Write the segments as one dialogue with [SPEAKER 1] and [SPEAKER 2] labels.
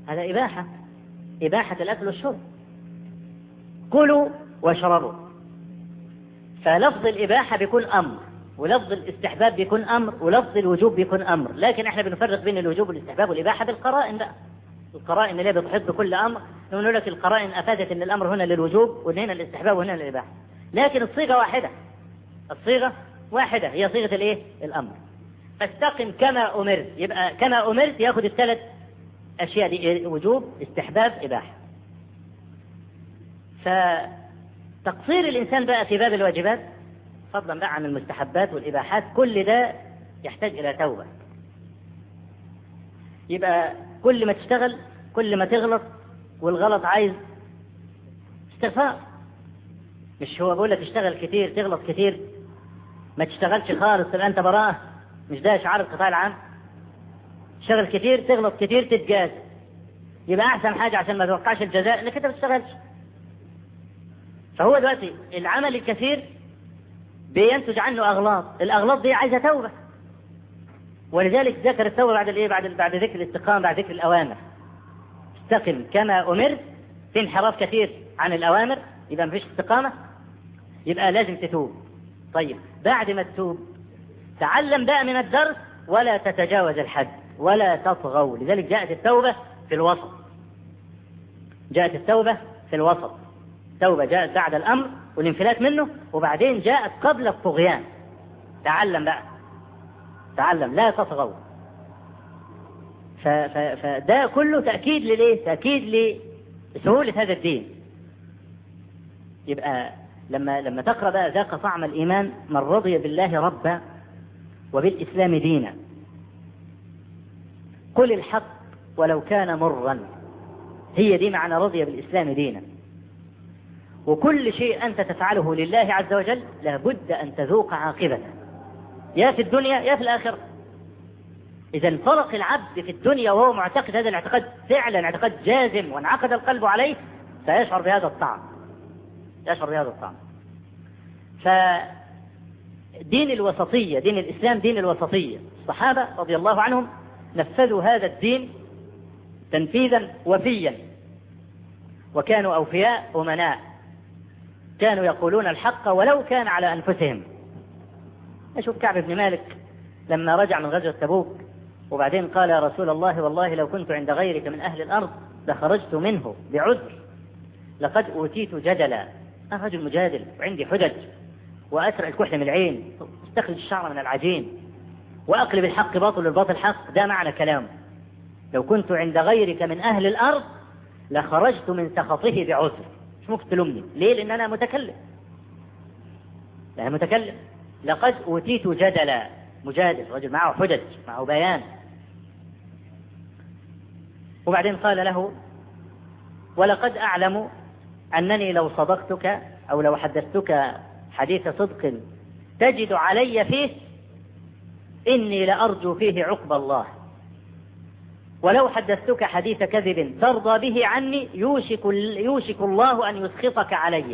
[SPEAKER 1] هذا إباحة إباحة الأكل والشرب كلوا واشربوا فلفظ الإباحة بيكون أمر ولفظ الاستحباب بيكون أمر ولفظ الوجوب بيكون أمر لكن احنا بنفرق بين الوجوب والاستحباب والإباحة بالقرائن بقى القرائن اللي بتحط بكل أمر نقول لك القرائن أفادت أن الأمر هنا للوجوب وهنا هنا الاستحباب وهنا للإباحة لكن الصيغة واحدة الصيغة واحدة هي صيغة الإيه؟ الأمر فاستقم كما أمرت يبقى كما أمرت ياخد الثلاث أشياء دي وجوب استحباب إباحة فتقصير الإنسان بقى في باب الواجبات فضلا بقى عن المستحبات والإباحات كل ده يحتاج إلى توبة يبقى كل ما تشتغل كل ما تغلط والغلط عايز استغفار مش هو بيقول لك اشتغل كتير تغلط كتير ما تشتغلش خالص تبقى انت براءة مش ده شعار القطاع العام اشتغل كتير تغلط كتير تتجاز يبقى احسن حاجة عشان ما توقعش الجزاء انك انت ما تشتغلش فهو دلوقتي العمل الكثير بينتج عنه اغلاط الاغلاط دي عايزة توبة ولذلك ذكر التوبة بعد الايه بعد بعد ذكر الاستقامة بعد ذكر الاوامر استقم كما امرت في انحراف كثير عن الاوامر يبقى مفيش استقامة يبقى لازم تتوب طيب بعد ما تتوب تعلم بقى من الدرس ولا تتجاوز الحد ولا تطغوا لذلك جاءت التوبة في الوسط جاءت التوبة في الوسط التوبة جاءت بعد الأمر والانفلات منه وبعدين جاءت قبل الطغيان تعلم بقى تعلم لا تطغوا فده كله تأكيد لليه تأكيد لسهولة هذا الدين يبقى لما لما تقرأ بقى ذاق طعم الإيمان من رضي بالله ربا وبالإسلام دينا قل الحق ولو كان مرا هي دي معنى رضي بالإسلام دينا وكل شيء أنت تفعله لله عز وجل لابد أن تذوق عاقبته يا في الدنيا يا في الآخرة إذا انطلق العبد في الدنيا وهو معتقد هذا الاعتقاد فعلا اعتقاد جازم وانعقد القلب عليه سيشعر بهذا الطعم يشعر بهذا الطعم فدين الوسطية دين الإسلام دين الوسطية الصحابة رضي الله عنهم نفذوا هذا الدين تنفيذا وفيا وكانوا أوفياء أمناء كانوا يقولون الحق ولو كان على أنفسهم أشوف كعب بن مالك لما رجع من غزوة تبوك وبعدين قال يا رسول الله والله لو كنت عند غيرك من أهل الأرض لخرجت منه بعذر لقد أوتيت جدلا أنا رجل مجادل وعندي حجج وأسرع الكحل من العين استخرج الشعر من العجين وأقلب الحق باطل والباطل حق ده معنى كلامه لو كنت عند غيرك من أهل الأرض لخرجت من سخطه بعذر مش ممكن تلومني ليه لأن أنا متكلم أنا متكلم لقد أوتيت جدلا مجادل رجل معه حجج معه بيان وبعدين قال له ولقد أعلم أنني لو صدقتك أو لو حدثتك حديث صدق تجد علي فيه إني لأرجو فيه عقب الله ولو حدثتك حديث كذب ترضى به عني يوشك, يوشك الله أن يسخطك علي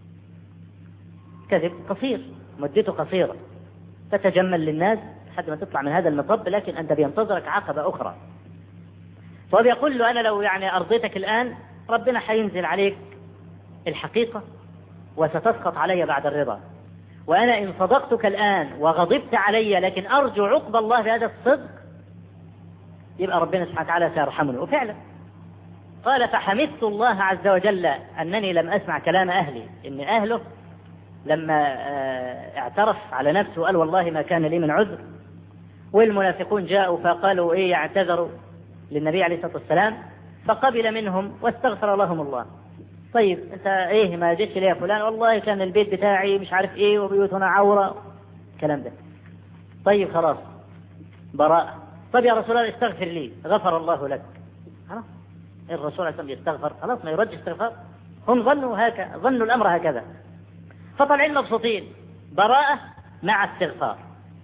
[SPEAKER 1] كذب قصير مدته قصيرة تتجمل للناس لحد ما تطلع من هذا المطب لكن أنت بينتظرك عقبة أخرى فهو بيقول له أنا لو يعني أرضيتك الآن ربنا حينزل عليك الحقيقة وستسقط علي بعد الرضا وأنا إن صدقتك الآن وغضبت علي لكن أرجو عقب الله بهذا الصدق يبقى ربنا سبحانه وتعالى سيرحمني وفعلا قال فحمدت الله عز وجل أنني لم أسمع كلام أهلي إن أهله لما اعترف على نفسه وقال والله ما كان لي من عذر والمنافقون جاءوا فقالوا إيه يعتذروا للنبي عليه الصلاة والسلام فقبل منهم واستغفر لهم الله طيب انت ايه ما جيتش ليه يا فلان والله كان البيت بتاعي مش عارف ايه وبيوتنا عورة الكلام ده طيب خلاص براءة طيب يا رسول الله استغفر لي غفر الله لك خلاص الرسول عليه الصلاة يستغفر خلاص ما يرد استغفار هم ظنوا هكذا ظنوا الأمر هكذا فطالعين مبسوطين براءة مع استغفار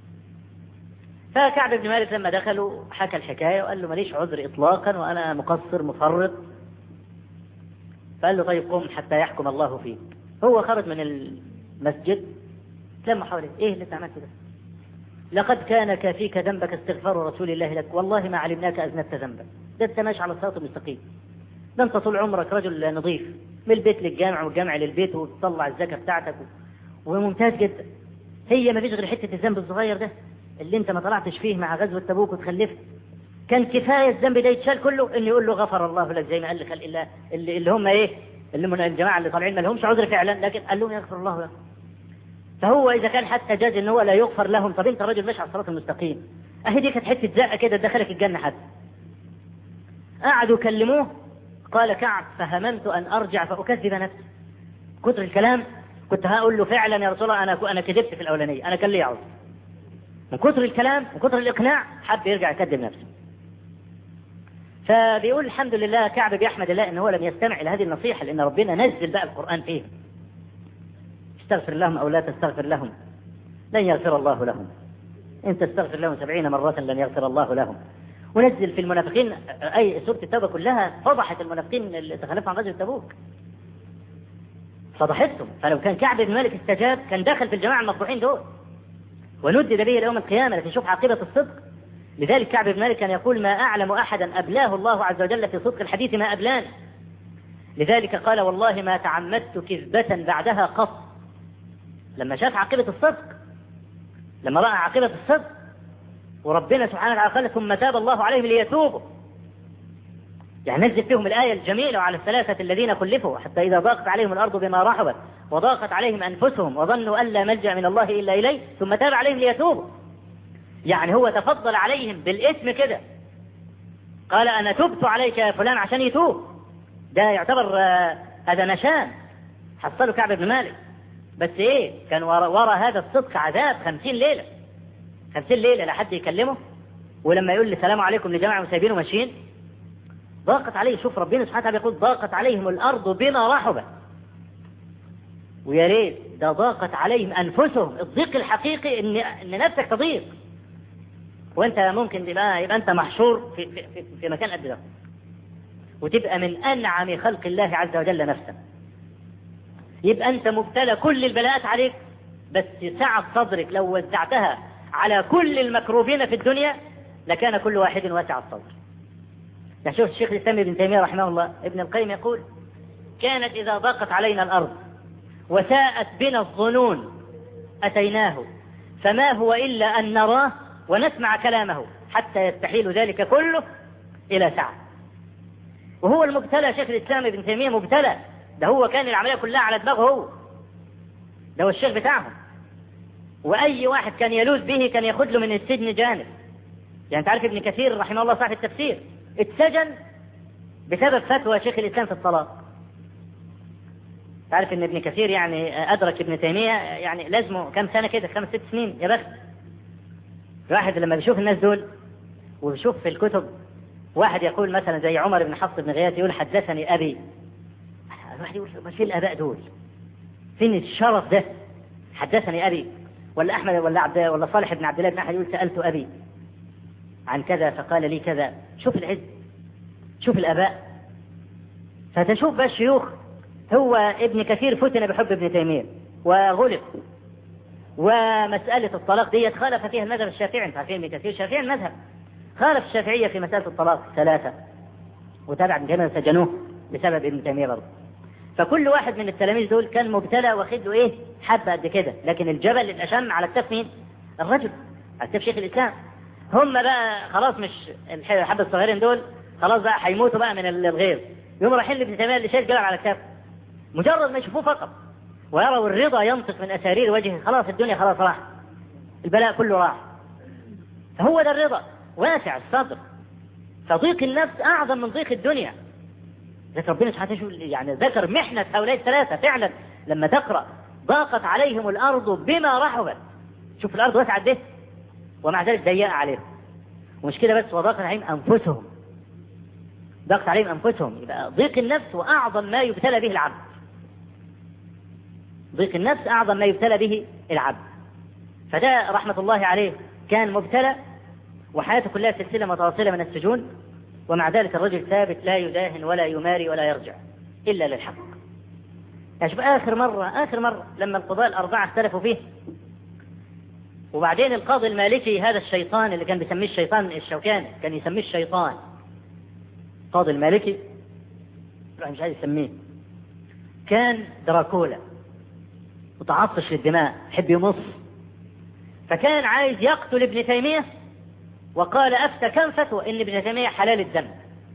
[SPEAKER 1] فكعب بن مالك لما دخلوا حكى الحكاية وقال له ماليش عذر إطلاقا وأنا مقصر مفرط فقال له طيب قم حتى يحكم الله فيك هو خرج من المسجد لما حواليه ايه اللي انت عملته ده لقد كان كافيك ذنبك استغفار رسول الله لك والله ما علمناك أذنبت ذنبا ده انت ماشي على الصراط المستقيم ده انت طول عمرك رجل نظيف من البيت للجامع والجامع للبيت وتطلع الزكاة بتاعتك وممتاز جدا هي ما فيش غير حتة الذنب الصغير ده اللي انت ما طلعتش فيه مع غزوة تبوك وتخلفت كان كفاية الذنب ده يتشال كله انه يقول له غفر الله لك زي ما قال خلق الله اللي, اللي هم ايه اللي من الجماعة اللي طالعين ما لهمش عذر فعلا لكن قال لهم يغفر الله لهم فهو إذا كان حتى جاز إن هو لا يغفر لهم طب أنت راجل ماشي على الصراط المستقيم أهي دي كانت حتة زقة كده تدخلك الجنة حتى قعدوا يكلموه قال كعب فهممت أن أرجع فأكذب نفسي كتر الكلام كنت هقول له فعلا يا رسول الله أنا أنا كذبت في الأولانية أنا كان لي عذر من كتر الكلام من كتر الإقناع حب يرجع يكذب نفسه فبيقول الحمد لله كعب بيحمد الله ان هو لم يستمع الى هذه النصيحه لان ربنا نزل بقى القران فيه استغفر لهم او لا تستغفر لهم لن يغفر الله لهم ان تستغفر لهم سبعين مرة لن يغفر الله لهم ونزل في المنافقين اي سوره التوبه كلها فضحت المنافقين اللي تخلفوا عن غزوه تبوك فضحتهم فلو كان كعب بن مالك استجاب كان دخل في الجماعه المفضوحين دول وندد به يوم القيامه لكن شوف عاقبه الصدق لذلك كعب بن مالك كان يقول ما أعلم أحدا أبلاه الله عز وجل في صدق الحديث ما أبلان لذلك قال والله ما تعمدت كذبة بعدها قط لما شاف عاقبة الصدق لما رأى عاقبة الصدق وربنا سبحانه وتعالى قال ثم تاب الله عليهم ليتوبوا يعني نزل فيهم الآية الجميلة وعلى الثلاثة الذين خلفوا حتى إذا ضاقت عليهم الأرض بما رحبت وضاقت عليهم أنفسهم وظنوا أن لا ملجأ من الله إلا إليه ثم تاب عليهم ليتوبوا يعني هو تفضل عليهم بالاسم كده قال أنا تبت عليك يا فلان عشان يتوب ده يعتبر هذا نشان حصلوا كعب بن مالك بس ايه كان ورا, ورا هذا الصدق عذاب خمسين ليلة خمسين ليلة لا حد يكلمه ولما يقول لي السلام عليكم لجماعة وسايبينه ماشيين ضاقت عليه شوف ربنا سبحانه وتعالى يقول ضاقت عليهم الأرض بما رحبت ويا ريت ده ضاقت عليهم أنفسهم الضيق الحقيقي إن, إن نفسك تضيق وانت ممكن تبقى يبقى انت محشور في, في, في مكان قد ده وتبقى من انعم خلق الله عز وجل نفسا يبقى انت مبتلى كل البلاءات عليك بس سعة صدرك لو وزعتها على كل المكروبين في الدنيا لكان كل واحد واسع الصدر شوف الشيخ الإسلام ابن تيمية رحمه الله ابن القيم يقول كانت إذا ضاقت علينا الأرض وساءت بنا الظنون أتيناه فما هو إلا أن نراه ونسمع كلامه حتى يستحيل ذلك كله إلى سعة وهو المبتلى شيخ الإسلام ابن تيمية مبتلى ده هو كان العملية كلها على دماغه هو ده هو الشيخ بتاعهم وأي واحد كان يلوذ به كان ياخد له من السجن جانب يعني تعرف ابن كثير رحمه الله صاحب التفسير اتسجن بسبب فتوى شيخ الإسلام في الطلاق تعرف ان ابن كثير يعني أدرك ابن تيمية يعني لازمه كم سنة كده خمس ست سنين يا بخت الواحد لما بيشوف الناس دول وبيشوف في الكتب واحد يقول مثلا زي عمر بن حفص بن غياث يقول حدثني أبي الواحد يقول ما في الآباء دول فين الشرف ده حدثني أبي ولا أحمد ولا عبد ولا صالح بن عبد الله بن أحد يقول سألت أبي عن كذا فقال لي كذا شوف العز شوف الآباء فتشوف بقى الشيوخ هو ابن كثير فتن بحب ابن تيمية وغلب ومسألة الطلاق ديت خالف فيها المذهب الشافعي انت عارفين ابن كثير شافعي المذهب خالف الشافعية في مسألة الطلاق ثلاثة وتابع ابن تيمية سجنوه بسبب ابن تيمية برضه فكل واحد من التلاميذ دول كان مبتلى واخد له ايه حبة قد كده لكن الجبل الأشم على كتاف مين؟ الرجل على كتاف شيخ الإسلام هم بقى خلاص مش الحبة الصغيرين دول خلاص بقى هيموتوا بقى من الغيظ يوم رايحين لابن تيمية اللي شايل جبل على كتافه مجرد ما يشوفوه فقط ويروا الرضا ينطق من أسارير وجهه خلاص الدنيا خلاص راح البلاء كله راح فهو ده الرضا واسع الصدر فضيق النفس أعظم من ضيق الدنيا ذكر ربنا سبحانه يعني ذكر محنة هؤلاء الثلاثة فعلا لما تقرأ ضاقت عليهم الأرض بما رحبت شوف الأرض واسعة ده ومع ذلك ضيقة عليهم ومش كده بس وضاقت عليهم أنفسهم ضاقت عليهم أنفسهم يبقى ضيق النفس وأعظم ما يبتلى به العبد ضيق النفس أعظم ما يبتلى به العبد فده رحمة الله عليه كان مبتلى وحياته كلها سلسلة متواصلة من السجون ومع ذلك الرجل ثابت لا يداهن ولا يماري ولا يرجع إلا للحق يعني شوف آخر مرة آخر مرة لما القضاء الأربعة اختلفوا فيه وبعدين القاضي المالكي هذا الشيطان اللي كان بيسميه الشيطان الشوكاني كان يسميه الشيطان القاضي المالكي مش عايز يسميه كان دراكولا متعطش للدماء يحب يمص فكان عايز يقتل ابن تيمية وقال أفتى كم فتوى إن ابن تيمية حلال الدم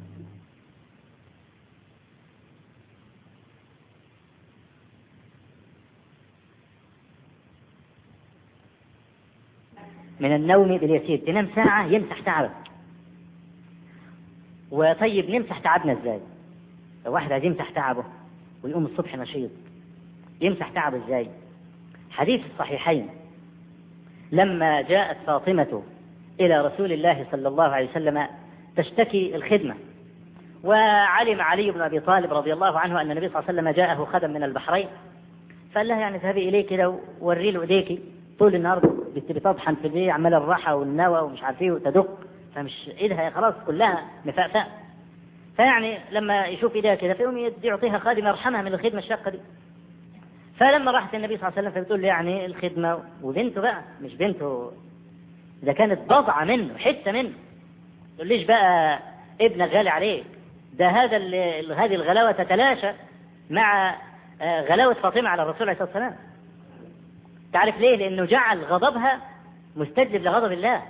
[SPEAKER 1] من النوم باليسير تنام ساعة يمسح تعبك وطيب نمسح تعبنا ازاي لو واحد عايز يمسح تعبه ويقوم الصبح نشيط يمسح تعبه ازاي حديث الصحيحين لما جاءت فاطمة إلى رسول الله صلى الله عليه وسلم تشتكي الخدمة وعلم علي بن أبي طالب رضي الله عنه أن النبي صلى الله عليه وسلم جاءه خدم من البحرين فقال لها يعني اذهبي إليه كده ووري له إيديكي طول النهار بتطحن في البيت عمال الراحة والنوى ومش عارف ايه وتدق فمش ايدها خلاص كلها مفأفأ فيعني لما يشوف ايديها كده فيقوم يعطيها خادم يرحمها من الخدمة الشاقة دي فلما راحت النبي صلى الله عليه وسلم فبتقول له يعني الخدمة وبنته بقى مش بنته إذا كانت بضعة منه حتة منه تقوليش بقى ابنك غالي عليك ده هذا هذه الغلاوة تتلاشى مع غلاوة فاطمة على الرسول عليه الصلاة والسلام تعرف ليه لأنه جعل غضبها مستجلب لغضب الله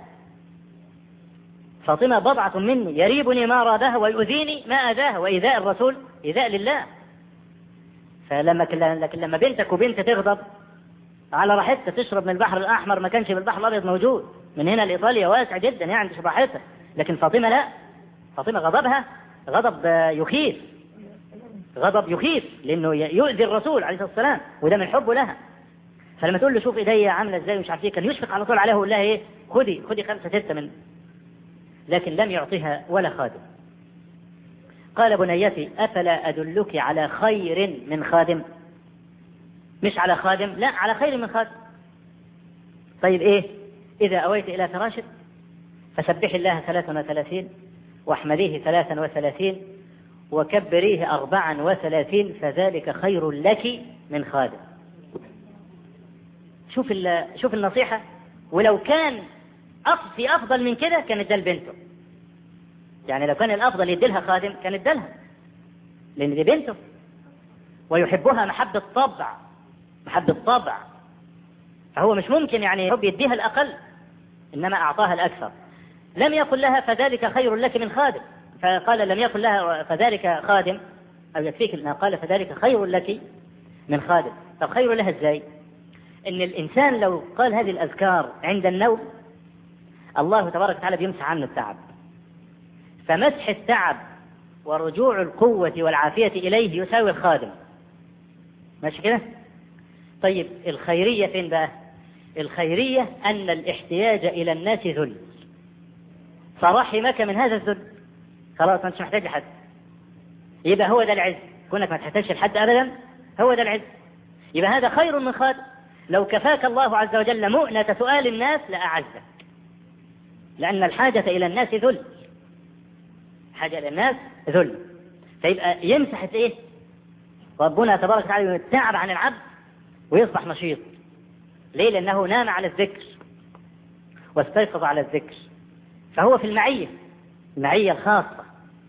[SPEAKER 1] فاطمة بضعة مني يريبني ما رابها ويؤذيني ما أذاها وإيذاء الرسول إيذاء لله فلما لكن لما بنتك وبنت تغضب على راحتها تشرب من البحر الأحمر ما كانش بالبحر الأبيض موجود من هنا لإيطاليا واسع جدا يعني مش راحتها لكن فاطمة لا فاطمة غضبها غضب يخيف غضب يخيف لأنه يؤذي الرسول عليه الصلاة والسلام وده من حبه لها فلما تقول له شوف ايديا عامله ازاي ومش عارف ايه كان يشفق على طول عليها ويقول لها ايه خدي خدي خمسه سته من لكن لم يعطيها ولا خادم قال بنيتي افلا ادلك على خير من خادم مش على خادم لا على خير من خادم طيب ايه اذا اويت الى فراشك فسبح الله ثلاثا وثلاثين واحمديه ثلاثا وثلاثين وكبريه أربعا وثلاثين فذلك خير لك من خادم شوف شوف النصيحة ولو كان في أفضل من كده كان ادى لبنته يعني لو كان الأفضل يديلها خادم كان ادالها لأن دي بنته ويحبها محبة طبع محبة طبع فهو مش ممكن يعني يحب يديها الأقل إنما أعطاها الأكثر لم يقل لها فذلك خير لك من خادم فقال لم يقل لها فذلك خادم أو يكفيك أنها قال فذلك خير لك من خادم طب خير لها إزاي ان الانسان لو قال هذه الاذكار عند النوم الله تبارك وتعالى بيمسح عنه التعب فمسح التعب ورجوع القوة والعافية إليه يساوي الخادم ماشي كده طيب الخيرية فين بقى الخيرية أن الاحتياج إلى الناس ذل فرحمك من هذا الذل خلاص ما انتش محتاج لحد يبقى هو ده العز كونك ما تحتاجش لحد أبدا هو ده العز يبقى هذا خير من خادم لو كفاك الله عز وجل مؤنة سؤال الناس لأعزك لأن الحاجة إلى الناس ذل حاجة إلى الناس ذل فيبقى يمسح إيه ربنا تبارك وتعالى يتعب عن العبد ويصبح نشيط ليه لأنه نام على الذكر واستيقظ على الذكر فهو في المعية المعية الخاصة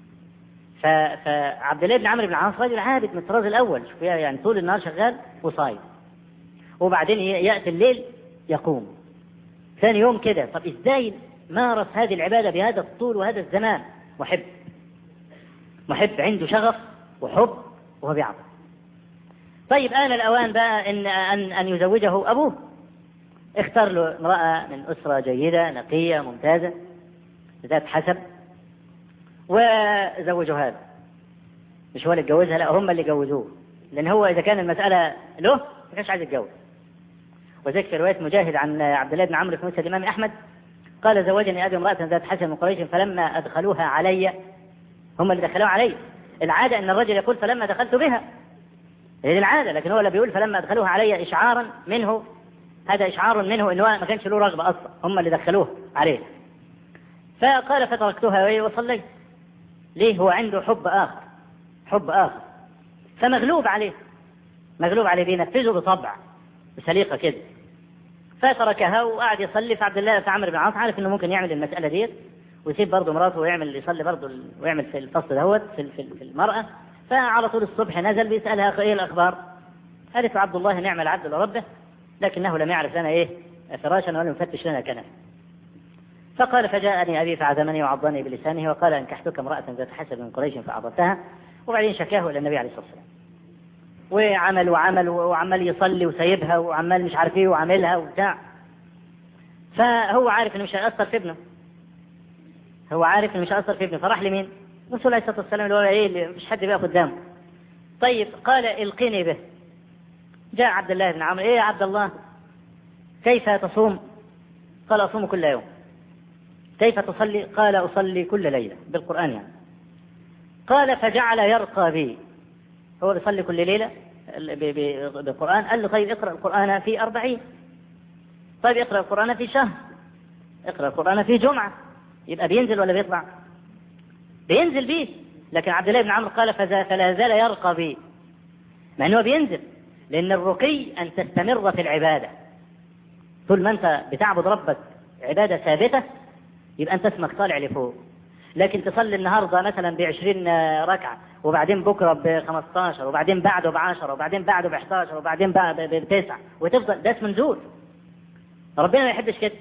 [SPEAKER 1] فعبد الله بن عمرو بن العاص رجل عابد من الطراز الأول شوف يعني طول النهار شغال وصايم وبعدين يأتي الليل يقوم ثاني يوم كده طب ازاي مارس هذه العبادة بهذا الطول وهذا الزمان محب محب عنده شغف وحب وهو بيعبد طيب آن الأوان بقى إن أن أن يزوجه أبوه اختار له امرأة من أسرة جيدة نقية ممتازة ذات حسب وزوجوا هذا مش هو اللي اتجوزها لا هم اللي جوزوه لأن هو إذا كان المسألة له ما كانش عايز يتجوز وذلك في رواية مجاهد عن عبد الله بن عمرو في مسند الإمام أحمد قال زوجني أبي امرأة ذات حسن من قريش فلما أدخلوها علي هم اللي دخلوها علي العادة أن الرجل يقول فلما دخلت بها هذه العادة لكن هو اللي بيقول فلما أدخلوها علي إشعارا منه هذا إشعار منه أنه ما كانش له رغبة أصلا هم اللي دخلوه عليه فقال فتركتها وصليت ليه هو عنده حب آخر حب آخر فمغلوب عليه مغلوب عليه بينفذه بطبع بسليقة كده فتركها وقعد يصلي في عبد الله في عمرو بن العاص عارف انه ممكن يعمل المسألة ديت ويسيب برضه مراته ويعمل يصلي برضه ويعمل في الفصل دوت في, في, في المرأة فعلى طول الصبح نزل بيسألها ايه الأخبار قالت عبد الله نعم العبد لربه لكنه لم يعرف لنا ايه فراشا ولم يفتش لنا كنف فقال فجاءني أبي فعزمني وعضني بلسانه وقال أنكحتك امرأة ذات حسب من قريش فعضتها وبعدين شكاه إلى النبي عليه الصلاة والسلام وعمل وعمل وعمال يصلي وسايبها وعمال مش عارف ايه وعاملها وبتاع فهو عارف انه مش هيأثر في ابنه هو عارف انه مش هيأثر في ابنه فراح لمين؟ الرسول عليه الصلاة والسلام اللي هو ايه اللي مش حد بيقف قدامه طيب قال القني به جاء عبد الله بن عمرو ايه يا عبد الله كيف تصوم؟ قال اصوم كل يوم كيف تصلي؟ قال اصلي كل ليلة بالقرآن يعني قال فجعل يرقى بي هو بيصلي كل ليلة بالقرآن قال له طيب اقرأ القرآن في أربعين طيب اقرأ القرآن في شهر اقرأ القرآن في جمعة يبقى بينزل ولا بيطلع بينزل بيه لكن عبد الله بن عمرو قال فلا زال يرقى بي مع انه بينزل لان الرقي ان تستمر في العبادة طول ما انت بتعبد ربك عبادة ثابتة يبقى انت اسمك طالع لفوق لكن تصلي النهاردة مثلا بعشرين ركعة وبعدين بكرة بخمستاشر وبعدين بعده بعشرة وبعدين بعده بحداشر وبعدين بتسعة وتفضل ده اسمه نزول ربنا ما يحبش كده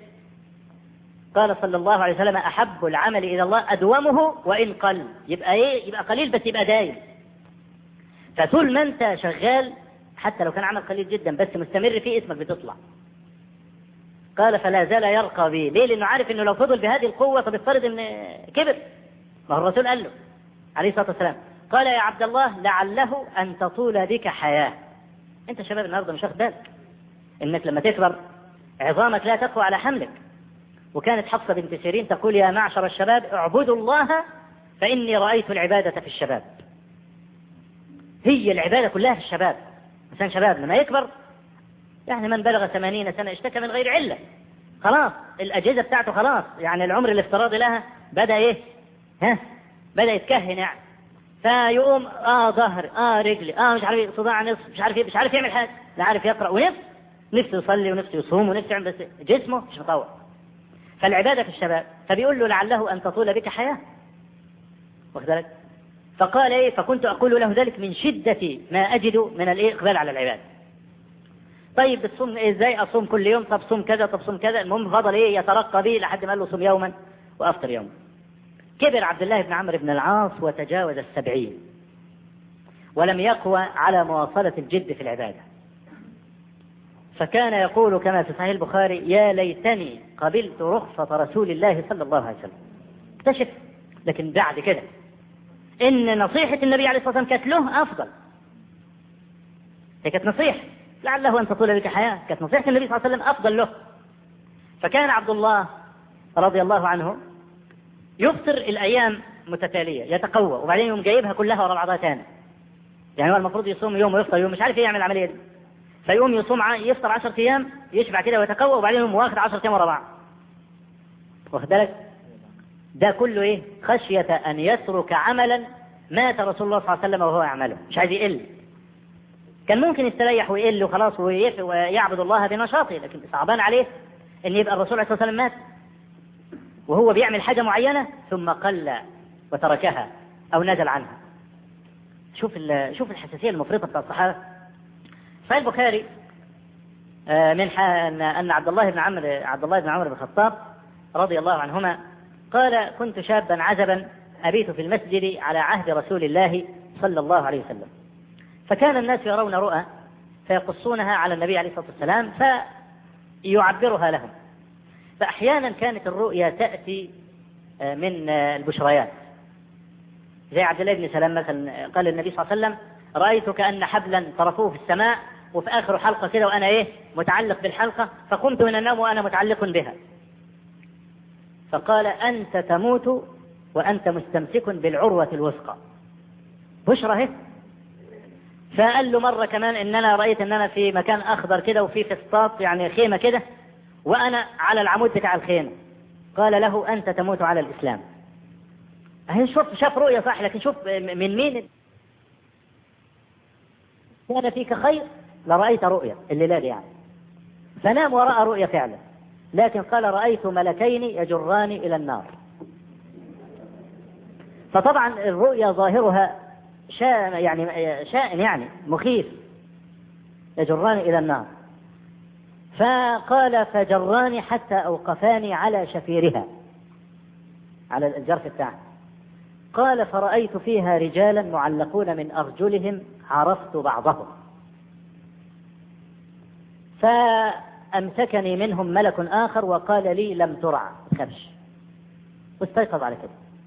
[SPEAKER 1] قال صلى الله عليه وسلم أحب العمل إلى الله أدومه وإن قل يبقى إيه يبقى قليل بس يبقى دايم فطول ما أنت شغال حتى لو كان عمل قليل جدا بس مستمر فيه اسمك بتطلع قال فلا زال يرقى بي ليه لأنه عارف أنه لو فضل بهذه القوة فبيفترض أن كبر ما هو الرسول قال له عليه الصلاة والسلام قال يا عبد الله لعله أن تطول بك حياة أنت شباب النهاردة مش واخد بالك إنك لما تكبر عظامك لا تقوى على حملك وكانت حفصة بنت سيرين تقول يا معشر الشباب اعبدوا الله فإني رأيت العبادة في الشباب هي العبادة كلها في الشباب إنسان شباب لما يكبر يعني من بلغ ثمانين سنة اشتكى من غير علة خلاص الأجهزة بتاعته خلاص يعني العمر الافتراضي لها بدأ إيه ها بدأ يتكهن يعني فيقوم اه ظهر اه رجلي اه مش عارف ايه صداع نصف مش عارف ايه مش عارف يعمل حاجه لا عارف يقرا ونفس نفسه يصلي ونفسه يصوم ونفسه يعمل بس جسمه مش مطوع فالعباده في الشباب فبيقول له لعله ان تطول بك حياه واخد بالك فقال ايه فكنت اقول له ذلك من شده ما اجد من الايه اقبال على العباده طيب بتصوم إيه ازاي اصوم كل يوم طب صوم كذا طب صوم كذا المهم فضل ايه يترقى به لحد ما قال له صوم يوما وافطر يوما كبر عبد الله بن عمرو بن العاص وتجاوز السبعين ولم يقوى على مواصلة الجد في العبادة فكان يقول كما في صحيح البخاري يا ليتني قبلت رخصة رسول الله صلى الله عليه وسلم اكتشف لكن بعد كده ان نصيحة النبي عليه الصلاة والسلام كانت له افضل هي كانت نصيحة لعله ان تطول بك حياة كانت نصيحة النبي صلى الله عليه وسلم افضل له فكان عبد الله رضي الله عنه يفطر الأيام متتالية يتقوى وبعدين يوم جايبها كلها ورا بعضها تاني يعني هو المفروض يصوم يوم ويفطر يوم مش عارف ايه يعمل العملية دي فيقوم يصوم يفطر 10 أيام يشبع كده ويتقوى وبعدين يوم واخد 10 أيام ورا بعض واخد بالك ده كله ايه خشية أن يترك عملا مات رسول الله صلى الله عليه وسلم وهو يعمله مش عايز يقل كان ممكن يستريح ويقل وخلاص ويعبد الله بنشاطه لكن صعبان عليه ان يبقى الرسول عليه الصلاة والسلام مات وهو بيعمل حاجة معينة ثم قل وتركها أو نزل عنها شوف شوف الحساسية المفرطة بتاع الصحابة صحيح البخاري آه، من أن عبد الله بن عمرو عبد الله بن عمرو بن الخطاب رضي الله عنهما قال كنت شابا عزبا أبيت في المسجد على عهد رسول الله صلى الله عليه وسلم فكان الناس يرون رؤى فيقصونها على النبي عليه الصلاة والسلام فيعبرها لهم فأحيانا كانت الرؤيا تأتي آه، من آه، البشريات زي عبد الله بن سلام مثلا قال النبي صلى الله عليه وسلم رأيت كأن حبلا طرفوه في السماء وفي آخر حلقة كده وأنا إيه متعلق بالحلقة فقمت من النوم وأنا متعلق بها فقال أنت تموت وأنت مستمسك بالعروة الوثقى بشرى هيك فقال له مرة كمان إن أنا رأيت إن أنا في مكان أخضر كده وفي فسطاط يعني خيمة كده وأنا على العمود بتاع الخيمة قال له أنت تموت على الإسلام أهي شوف شاف رؤية صح لكن شوف من مين كان فيك خير لرأيت رؤيا الليلة دي يعني فنام ورأى رؤيا فعلا لكن قال رأيت ملكين يجران إلى النار فطبعا الرؤيا ظاهرها شاء يعني شائن يعني مخيف يجران إلى النار فقال فجراني حتى أوقفاني على شفيرها على الجرف بتاعه قال فرأيت فيها رجالا معلقون من أرجلهم عرفت بعضهم فأمسكني منهم ملك آخر وقال لي لم ترع خبش واستيقظ على كده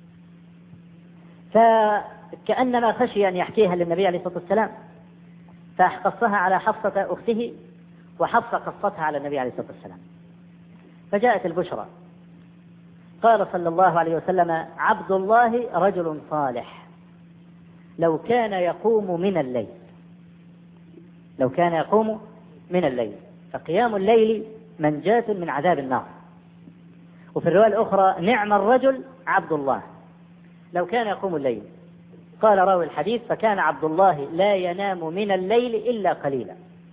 [SPEAKER 1] فكأنما خشي أن يحكيها للنبي عليه الصلاة والسلام فقصها على حفصة أخته وحفصة قصتها على النبي عليه الصلاة والسلام فجاءت البشرى قال صلى الله عليه وسلم عبد الله رجل صالح لو كان يقوم من الليل لو كان يقوم من الليل فقيام الليل منجاة من عذاب النار وفي الرواية الأخرى نعم الرجل عبد الله لو كان يقوم الليل قال راوي الحديث فكان عبد الله لا ينام من الليل إلا قليلا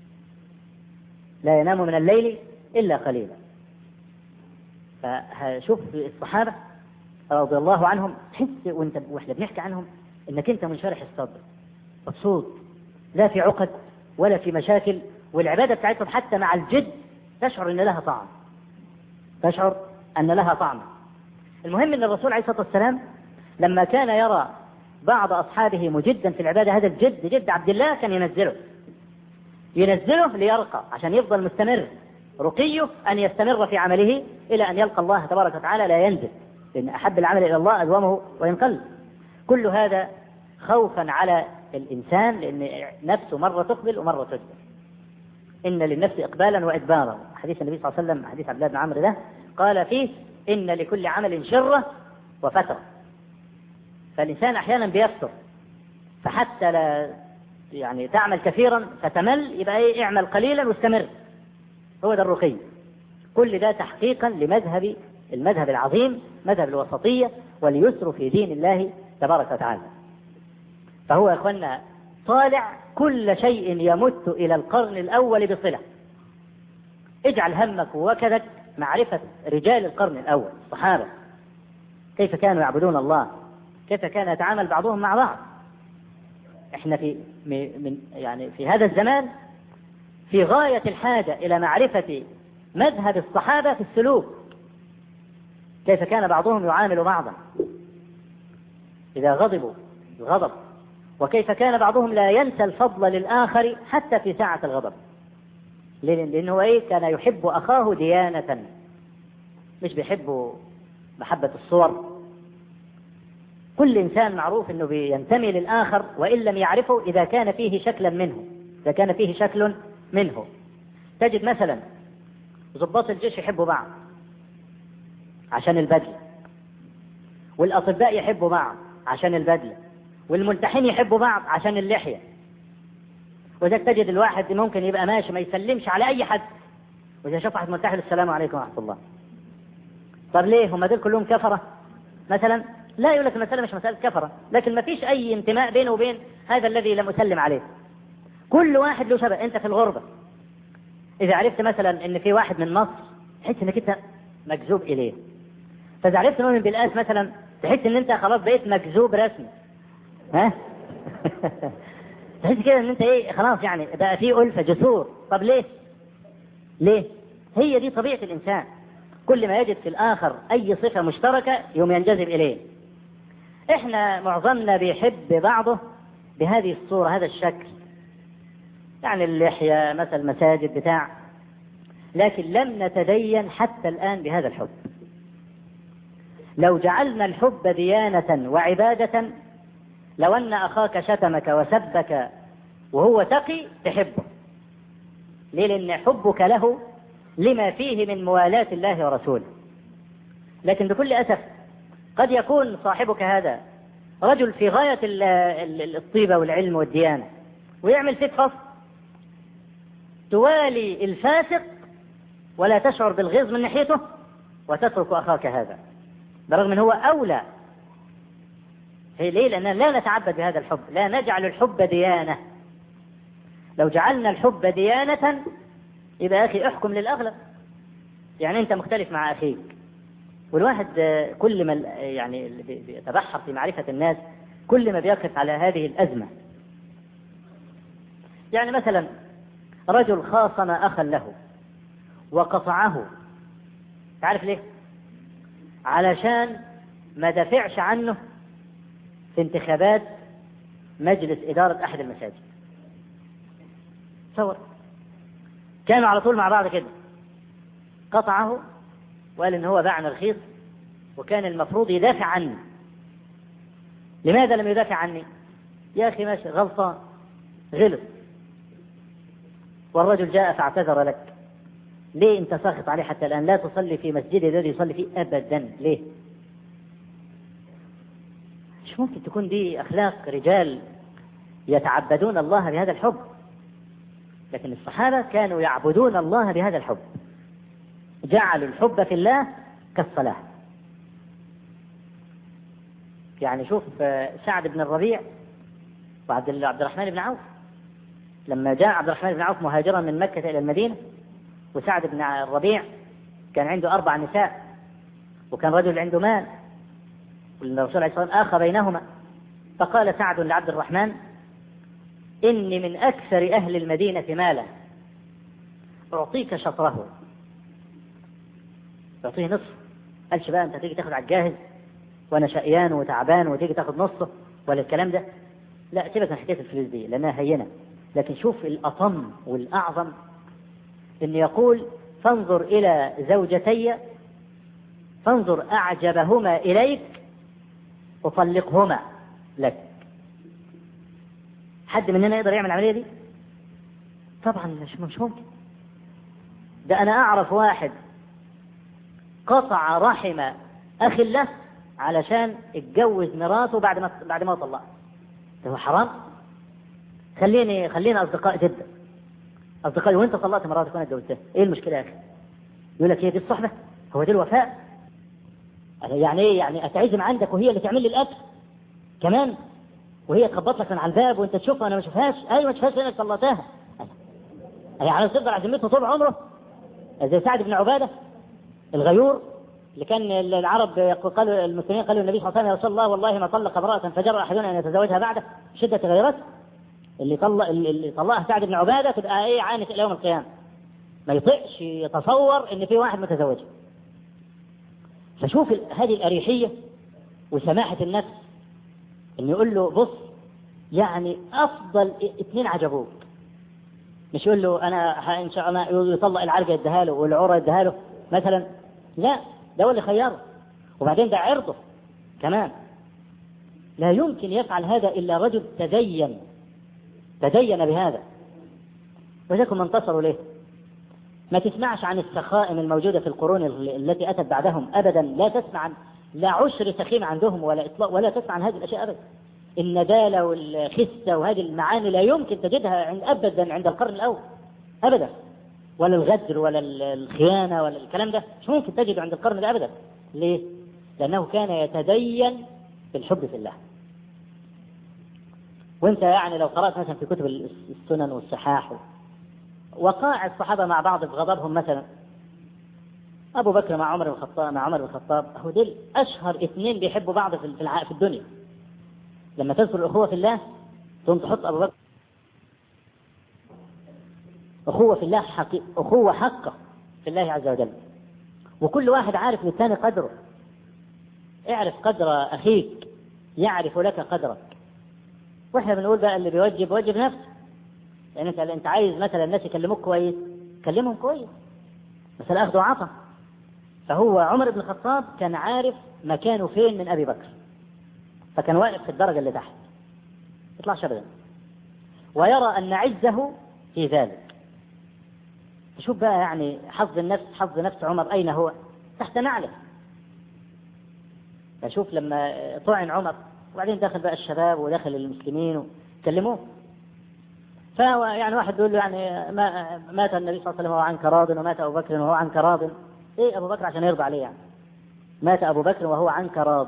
[SPEAKER 1] لا ينام من الليل إلا قليلا فشوف الصحابة رضي الله عنهم تحس وانت واحنا بنحكي عنهم انك انت منشرح الصدر مبسوط لا في عقد ولا في مشاكل والعبادة بتاعتهم حتى مع الجد تشعر ان لها طعم تشعر ان لها طعم المهم ان الرسول عليه الصلاة والسلام لما كان يرى بعض أصحابه مجدا في العبادة هذا الجد جد عبد الله كان ينزله ينزله ليرقى عشان يفضل مستمر رقيه أن يستمر في عمله إلى أن يلقى الله تبارك وتعالى لا ينزل لأن أحب العمل إلى الله أدومه وإن قل كل هذا خوفا على الإنسان لأن نفسه مرة تقبل ومرة تدبر إن للنفس إقبالا وإدبارا حديث النبي صلى الله عليه وسلم حديث عبد الله بن عمرو ده قال فيه إن لكل عمل شرة وفترة فالإنسان أحيانا بيفتر فحتى لا يعني تعمل كثيرا فتمل يبقى ايه اعمل قليلا واستمر هو ده الرقي كل ده تحقيقا لمذهب المذهب العظيم مذهب الوسطية واليسر في دين الله تبارك وتعالى فهو يا اخوانا طالع كل شيء يمت إلى القرن الأول بصلة اجعل همك ووكدك معرفة رجال القرن الأول الصحابة كيف كانوا يعبدون الله كيف كان يتعامل بعضهم مع بعض احنا في من يعني في هذا الزمان في غاية الحاجة إلى معرفة مذهب الصحابة في السلوك كيف كان بعضهم يعامل بعضا إذا غضبوا الغضب وكيف كان بعضهم لا ينسى الفضل للآخر حتى في ساعة الغضب لأنه إيه كان يحب أخاه ديانة مش بيحب محبة الصور كل إنسان معروف أنه بينتمي للآخر وإن لم يعرفه إذا كان فيه شكلا منه إذا كان فيه شكل منه تجد مثلا ضباط الجيش يحبوا بعض عشان البدلة والأطباء يحبوا بعض عشان البدلة والملتحين يحبوا بعض عشان اللحية وإذا تجد الواحد ممكن يبقى ماشي ما يسلمش على أي حد وإذا شاف واحد ملتحي السلام عليكم ورحمة الله طب ليه هم دول كلهم كفرة مثلا لا يقول لك المسألة مش مسألة كفرة لكن ما فيش أي انتماء بينه وبين هذا الذي لم أسلم عليه كل واحد له شبه أنت في الغربة إذا عرفت مثلا إن في واحد من مصر تحس إنك أنت مجذوب إليه فإذا عرفت إنه من بالآس مثلا تحس إن أنت خلاص بقيت مجذوب رسمي ها تحس كده إن أنت إيه خلاص يعني بقى في ألفة جسور طب ليه؟ ليه؟ هي دي طبيعة الإنسان كل ما يجد في الآخر أي صفة مشتركة يوم ينجذب إليه احنا معظمنا بيحب بعضه بهذه الصورة هذا الشكل يعني اللحية مثل المساجد بتاع لكن لم نتدين حتى الآن بهذا الحب لو جعلنا الحب ديانة وعبادة لو أن أخاك شتمك وسبك وهو تقي تحبه ليه لأن حبك له لما فيه من موالاة الله ورسوله لكن بكل أسف قد يكون صاحبك هذا رجل في غاية الطيبة والعلم والديانة ويعمل فيك فصل توالي الفاسق ولا تشعر بالغيظ من ناحيته وتترك أخاك هذا برغم أنه هو أولى هي ليه لأننا لا نتعبد بهذا الحب لا نجعل الحب ديانة لو جعلنا الحب ديانة يبقى أخي احكم للأغلب يعني أنت مختلف مع أخيك والواحد كل ما يعني بيتبحر في معرفة الناس كل ما بيقف على هذه الأزمة يعني مثلا رجل خاصم أخا له وقطعه تعرف ليه علشان ما دافعش عنه في انتخابات مجلس إدارة أحد المساجد تصور كانوا على طول مع بعض كده قطعه وقال إن هو باعني رخيص وكان المفروض يدافع عني لماذا لم يدافع عني يا أخي ماشي غلطان غلط والرجل جاء فاعتذر لك ليه انت ساخط عليه حتى الآن لا تصلي في مسجد الذي يصلي فيه أبدا ليه مش ممكن تكون دي أخلاق رجال يتعبدون الله بهذا الحب لكن الصحابة كانوا يعبدون الله بهذا الحب جعلوا الحب في الله كالصلاة يعني شوف سعد بن الربيع وعبد عبد الرحمن بن عوف لما جاء عبد الرحمن بن عوف مهاجرا من مكة إلى المدينة وسعد بن الربيع كان عنده أربع نساء وكان رجل عنده مال والرسول عليه الصلاة والسلام آخى بينهما فقال سعد لعبد الرحمن إني من أكثر أهل المدينة مالا أعطيك شطره يعطيه نصف قالش بقى أنت تيجي تاخد على الجاهز وأنا شقيان وتعبان وتيجي تاخد نصه ولا الكلام ده لا سيبك من حكاية الفلوس دي لأنها هينة لكن شوف الأطم والأعظم إن يقول فانظر إلى زوجتي فانظر أعجبهما إليك أطلقهما لك حد مننا يقدر يعمل العملية دي طبعا مش مش ممكن ده أنا أعرف واحد قطع رحم أخ له علشان اتجوز مراته بعد ما بعد ما طلقها ده هو حرام خليني خلينا أصدقاء جدا أصدقائي وأنت طلقت مراتك وأنا اتجوزتها إيه المشكلة يا أخي؟ يقول لك هي دي الصحبة؟ هو دي الوفاء؟ يعني إيه يعني أتعزم عندك وهي اللي تعمل لي الأكل؟ كمان وهي تخبط لك من على الباب وأنت تشوفها أنا ما أشوفهاش أيوة ما أشوفهاش لأنك طلقتها يعني تفضل على ذمته طول عمره زي سعد بن عبادة الغيور اللي كان العرب قالوا المسلمين قالوا النبي صلى الله عليه وسلم يا رسول الله والله ما طلق امرأة فجر أحدنا أن يتزوجها بعده شدة غيرته اللي طلق اللي طلقها سعد بن عباده تبقى ايه عانس الى يوم القيامه ما يطيقش يتصور ان في واحد متزوج فشوف هذه الاريحيه وسماحه النفس ان يقول له بص يعني افضل اثنين عجبوك مش يقول له انا ان شاء الله يطلق العرجه يديها له والعوره يديها له مثلا لا ده هو اللي خيره وبعدين ده عرضه كمان لا يمكن يفعل هذا الا رجل تدين تدين بهذا وجاكم انتصروا ليه ما تسمعش عن السخائم الموجودة في القرون التي أتت بعدهم أبدا لا تسمع عن لا عشر سخيم عندهم ولا إطلاق ولا تسمع عن هذه الأشياء أبدا الندالة والخسة وهذه المعاني لا يمكن تجدها عند أبدا عند القرن الأول أبدا ولا الغدر ولا الخيانة ولا الكلام ده مش ممكن تجده عند القرن ده أبدا ليه؟ لأنه كان يتدين بالحب في الله وانت يعني لو قرأت مثلا في كتب السنن والصحاح وقاع الصحابة مع بعض في غضبهم مثلا أبو بكر مع عمر بن الخطاب مع عمر بن الخطاب هو دول أشهر اثنين بيحبوا بعض في في الدنيا لما تذكر الأخوة في الله ثم تحط أبو بكر أخوة في الله حقي... أخوة حقة في الله عز وجل وكل واحد عارف للثاني قدره اعرف قدر أخيك يعرف لك قدرك واحنا بنقول بقى اللي بيوجب وجب نفسه يعني انت انت عايز مثلا الناس يكلموك كويس كلمهم كويس مثلا اخذ وعطى فهو عمر بن الخطاب كان عارف مكانه فين من ابي بكر فكان واقف في الدرجه اللي تحت يطلعش ابدا ويرى ان عزه في ذلك شوف بقى يعني حظ النفس حظ نفس عمر اين هو تحت نعله فشوف لما طعن عمر وبعدين دخل بقى الشباب ودخل المسلمين وكلموه فهو يعني واحد يقول له يعني ما مات النبي صلى الله عليه وسلم وهو عنك راض ومات ابو بكر وهو عنك راض ايه ابو بكر عشان يرضى عليه يعني مات ابو بكر وهو عنك راض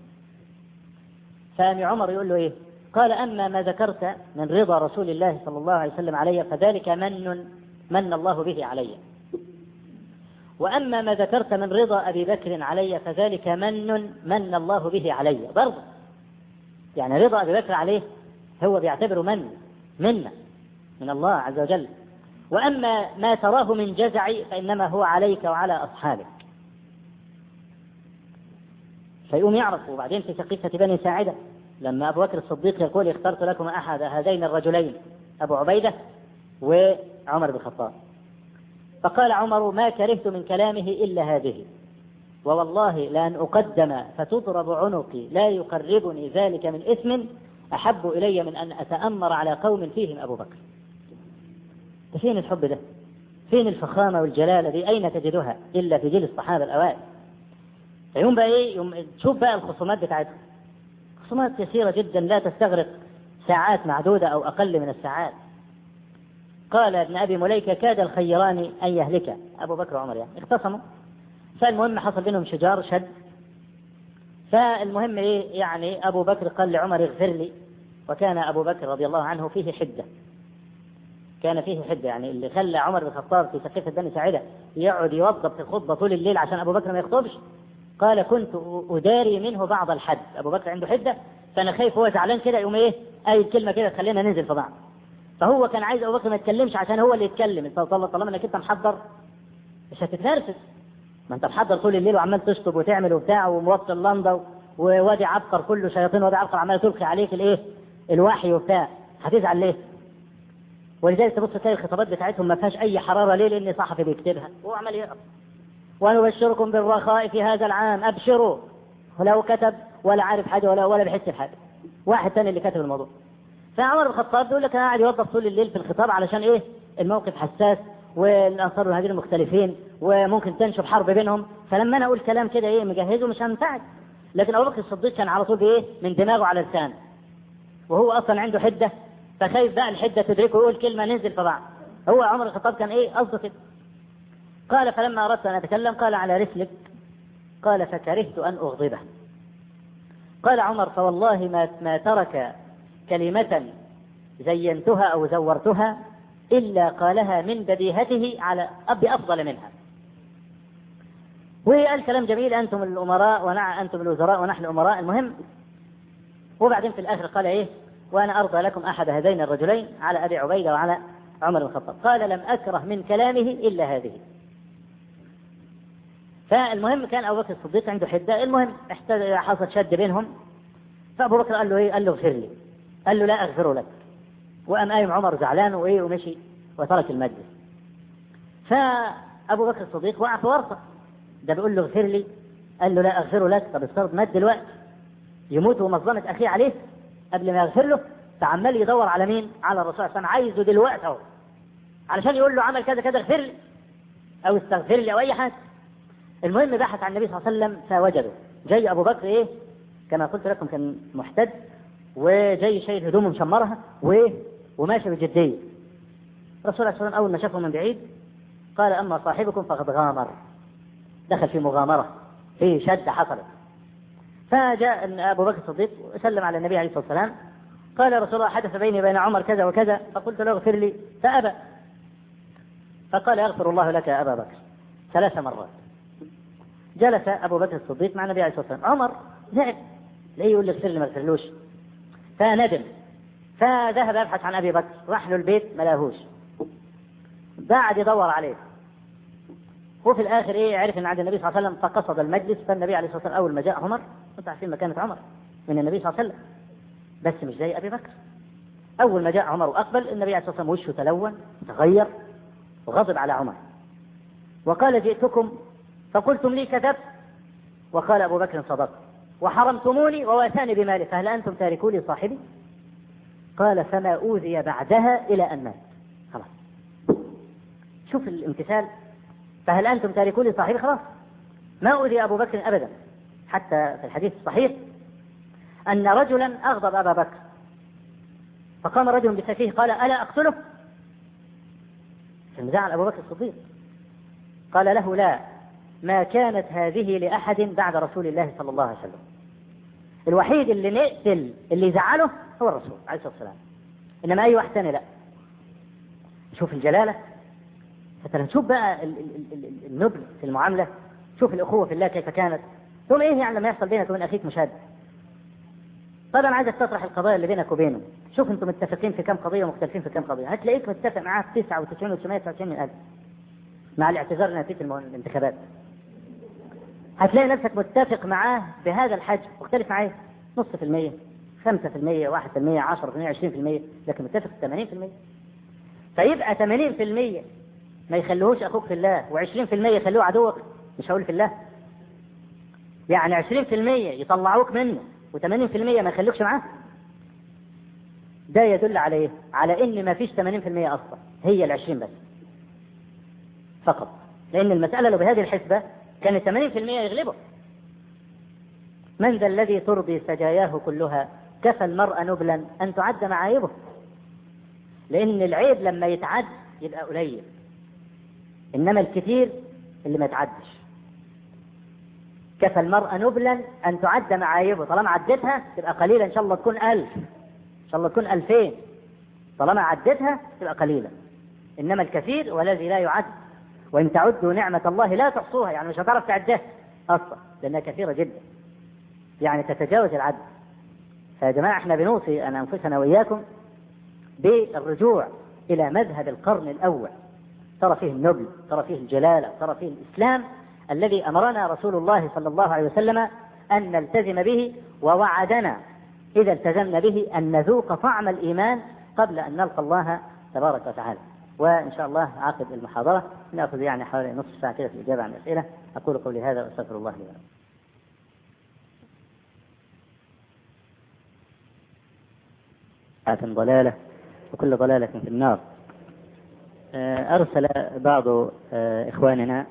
[SPEAKER 1] فأم عمر يقول له ايه قال اما ما ذكرت من رضا رسول الله صلى الله عليه وسلم علي فذلك من من الله به علي وأما ما ذكرت من رضا أبي بكر علي فذلك من من الله به علي برضه يعني رضا أبي بكر عليه هو بيعتبره من منا من الله عز وجل وأما ما تراه من جزعي فإنما هو عليك وعلى أصحابك فيقوم يعرف وبعدين في سقيفة بني ساعدة لما أبو بكر الصديق يقول اخترت لكم أحد هذين الرجلين أبو عبيدة وعمر بن الخطاب فقال عمر ما كرهت من كلامه إلا هذه ووالله لأن أقدم فتضرب عنقي لا يقربني ذلك من إثم أحب إلي من أن أتأمر على قوم فيهم أبو بكر فين الحب ده فين الفخامة والجلالة دي أين تجدها إلا في جيل الصحابة الأوائل فيوم بقى إيه يوم تشوف بقى الخصومات بتاعتهم خصومات يسيرة جدا لا تستغرق ساعات معدودة أو أقل من الساعات قال ابن أبي مليكة كاد الخيران أن يهلك أبو بكر وعمر يعني اختصموا فالمهم حصل بينهم شجار شد فالمهم إيه يعني أبو بكر قال لعمر اغفر لي وكان أبو بكر رضي الله عنه فيه حدة كان فيه حدة يعني اللي خلى عمر بن الخطاب في سقيفة بني ساعدة يقعد يوظف في الخطبة طول الليل عشان أبو بكر ما يخطبش قال كنت أداري منه بعض الحد أبو بكر عنده حدة فأنا خايف هو زعلان كده يقوم إيه أي كلمة كده تخلينا ننزل في بعض فهو كان عايز أبو بكر ما يتكلمش عشان هو اللي يتكلم انت طالما انك انت محضر مش هتتنرفز ما انت محضر طول الليل وعمال تشطب وتعمل وبتاع وموصل لندا ووادي عبقر كله شياطين وادي عبقر عمال تلقي عليك الايه الوحي وبتاع هتزعل ليه؟ ولذلك تبص تلاقي الخطابات بتاعتهم ما فيهاش اي حراره ليه؟ لان صحفي بيكتبها وهو عمال يقرا ونبشركم بالرخاء في هذا العام ابشروا ولو كتب ولا عارف حاجه ولا ولا بيحس بحاجه واحد ثاني اللي كتب الموضوع فعمر بن الخطاب بيقول لك انا قاعد يوظف طول الليل في الخطاب علشان ايه؟ الموقف حساس والانصار والهاجرين مختلفين وممكن تنشب حرب بينهم فلما انا اقول كلام كده ايه مجهزه مش هنفعل لكن ابو بكر الصديق كان على طول بايه؟ من دماغه على لسانه وهو اصلا عنده حده فخايف بقى الحده تدركه ويقول كلمه ننزل في بعض هو عمر الخطاب كان ايه قصده كده قال فلما اردت ان اتكلم قال على رسلك قال فكرهت ان اغضبه قال عمر فوالله ما ما ترك كلمة زينتها أو زورتها إلا قالها من بديهته على أب أفضل منها وقال كلام جميل أنتم الأمراء ونع أنتم الوزراء ونحن الأمراء المهم وبعدين في الآخر قال إيه وأنا أرضى لكم أحد هذين الرجلين على أبي عبيدة وعلى عمر بن الخطاب قال لم أكره من كلامه إلا هذه فالمهم كان أبو بكر الصديق عنده حدة المهم حصل شد بينهم فأبو بكر قال له إيه قال له اغفر لي قال له لا أغفر لك وقام قايم عمر زعلان وإيه ومشي وترك المجلس فأبو بكر الصديق وقع في ورطة ده بيقول له اغفر لي قال له لا أغفر لك طب افترض مات دلوقتي يموت ومظلمة أخيه عليه قبل ما يغفر له فعمال يدور على مين؟ على الرسول صلى الله عليه وسلم عايزه دلوقتي اهو علشان يقول له عمل كذا كذا اغفر لي أو استغفر لي أو أي حاجة المهم بحث عن النبي صلى الله عليه وسلم فوجده جاي أبو بكر إيه كما قلت لكم كان محتد وجاي شايل هدومه مشمرها و... وماشي بجدية الرسول عليه الصلاة أول ما شافه من بعيد قال أما صاحبكم فقد غامر دخل في مغامرة في شدة حصلت فجاء أبو بكر الصديق وسلم على النبي عليه الصلاة والسلام قال يا رسول الله حدث بيني وبين عمر كذا وكذا فقلت له اغفر لي فأبى فقال يغفر الله لك يا أبا بكر ثلاث مرات جلس أبو بكر الصديق مع النبي عليه الصلاة والسلام عمر زعل ليه يقول لي اغفر لي ما اغفرلوش فندم فذهب يبحث عن ابي بكر راح له البيت ما لاهوش بعد يدور عليه وفي الاخر ايه عرف ان عند النبي صلى الله عليه وسلم فقصد المجلس فالنبي عليه الصلاه والسلام اول ما جاء عمر انتوا عارفين مكانه عمر من النبي صلى الله عليه وسلم بس مش زي ابي بكر اول ما جاء عمر واقبل النبي عليه الصلاه والسلام وشه تلون تغير وغضب على عمر وقال جئتكم فقلتم لي كذبت وقال ابو بكر صدقت وحرمتموني وواساني بمالي فهل أنتم تاركوا لي صاحبي قال فما أوذي بعدها إلى أن مات خلاص شوف الامتثال فهل أنتم تاركوا لي صاحبي خلاص ما أوذي أبو بكر أبدا حتى في الحديث الصحيح أن رجلا أغضب أبا بكر فقام رجل بسيفه قال ألا أقتله فانزعل أبو بكر الصديق قال له لا ما كانت هذه لأحد بعد رسول الله صلى الله عليه وسلم الوحيد اللي نقتل اللي يزعله هو الرسول عليه الصلاة والسلام إنما أي واحد ثاني لا شوف الجلالة مثلا شوف بقى النبل في المعاملة شوف الأخوة في الله كيف كانت تقول إيه يعني لما يحصل بينك وبين أخيك مشاد طبعا عايزك تطرح القضايا اللي بينك وبينه شوف انتم متفقين في كم قضية ومختلفين في كم قضية هتلاقيك متفق معاه في 99 و 999 من ألف مع الاعتذار لنتيجة الانتخابات هتلاقي نفسك متفق معاه بهذا الحجم مختلف معاه نص في المية خمسة في المية واحد في المية عشرة في المية عشرين في المية لكن متفق ثمانين في المية فيبقى ثمانين في المية ما يخلوهوش أخوك في الله وعشرين في المية يخلوه عدوك مش هقول في الله يعني عشرين في المية يطلعوك منه وثمانين في المية ما يخلوكش معاه ده يدل على ايه؟ على ان ما فيش 80% اصلا هي ال 20 بس فقط لان المسألة لو بهذه الحسبة كان 80% يغلبه من ذا الذي ترضي سجاياه كلها كفى المرء نبلا أن تعد معايبه لأن العيب لما يتعد يبقى قليل إنما الكثير اللي ما يتعدش كفى المرء نبلا أن تعد معايبه طالما عدتها تبقى قليلة إن شاء الله تكون ألف إن شاء الله تكون ألفين طالما عدتها تبقى قليلة إنما الكثير والذي لا يعد وإن تعدوا نعمة الله لا تحصوها يعني مش هتعرف تعدها أصلا لأنها كثيرة جدا يعني تتجاوز العد فيا جماعة احنا بنوصي أن أنفسنا وإياكم بالرجوع إلى مذهب القرن الأول ترى فيه النبل ترى فيه الجلالة ترى فيه الإسلام الذي أمرنا رسول الله صلى الله عليه وسلم أن نلتزم به ووعدنا إذا التزمنا به أن نذوق طعم الإيمان قبل أن نلقى الله تبارك وتعالى وإن شاء الله عقب المحاضرة نأخذ يعني حوالي نصف ساعة كده في الإجابة عن الأسئلة أقول قولي هذا وأستغفر الله لي ولكم ضلالة وكل ضلالة في النار آه، أرسل بعض آه، إخواننا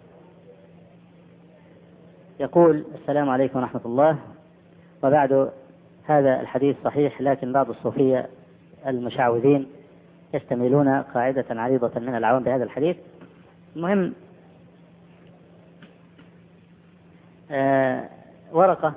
[SPEAKER 1] يقول السلام عليكم ورحمة الله وبعد هذا الحديث صحيح لكن بعض الصوفية المشعوذين يستميلون قاعدة عريضة من العوام بهذا الحديث المهم آه ورقة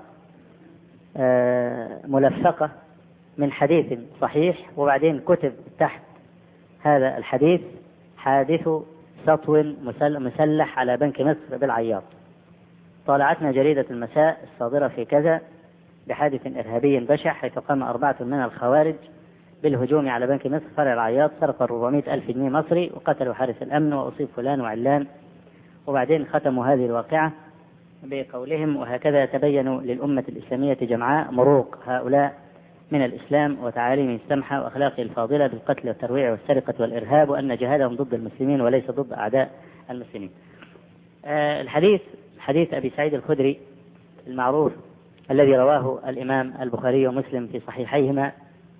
[SPEAKER 1] آه ملفقة من حديث صحيح وبعدين كتب تحت هذا الحديث حادث سطو مسلح على بنك مصر بالعياط طالعتنا جريدة المساء الصادرة في كذا بحادث إرهابي بشع حيث قام أربعة من الخوارج بالهجوم على بنك مصر فرع العياط سرقوا 400 ألف جنيه مصري وقتلوا حارس الأمن وأصيب فلان وعلان وبعدين ختموا هذه الواقعة بقولهم وهكذا يتبين للأمة الإسلامية جمعاء مروق هؤلاء من الإسلام وتعاليمه السمحة وأخلاقه الفاضلة بالقتل والترويع والسرقة والإرهاب وأن جهادهم ضد المسلمين وليس ضد أعداء المسلمين آه الحديث حديث أبي سعيد الخدري المعروف الذي رواه الإمام البخاري ومسلم في صحيحيهما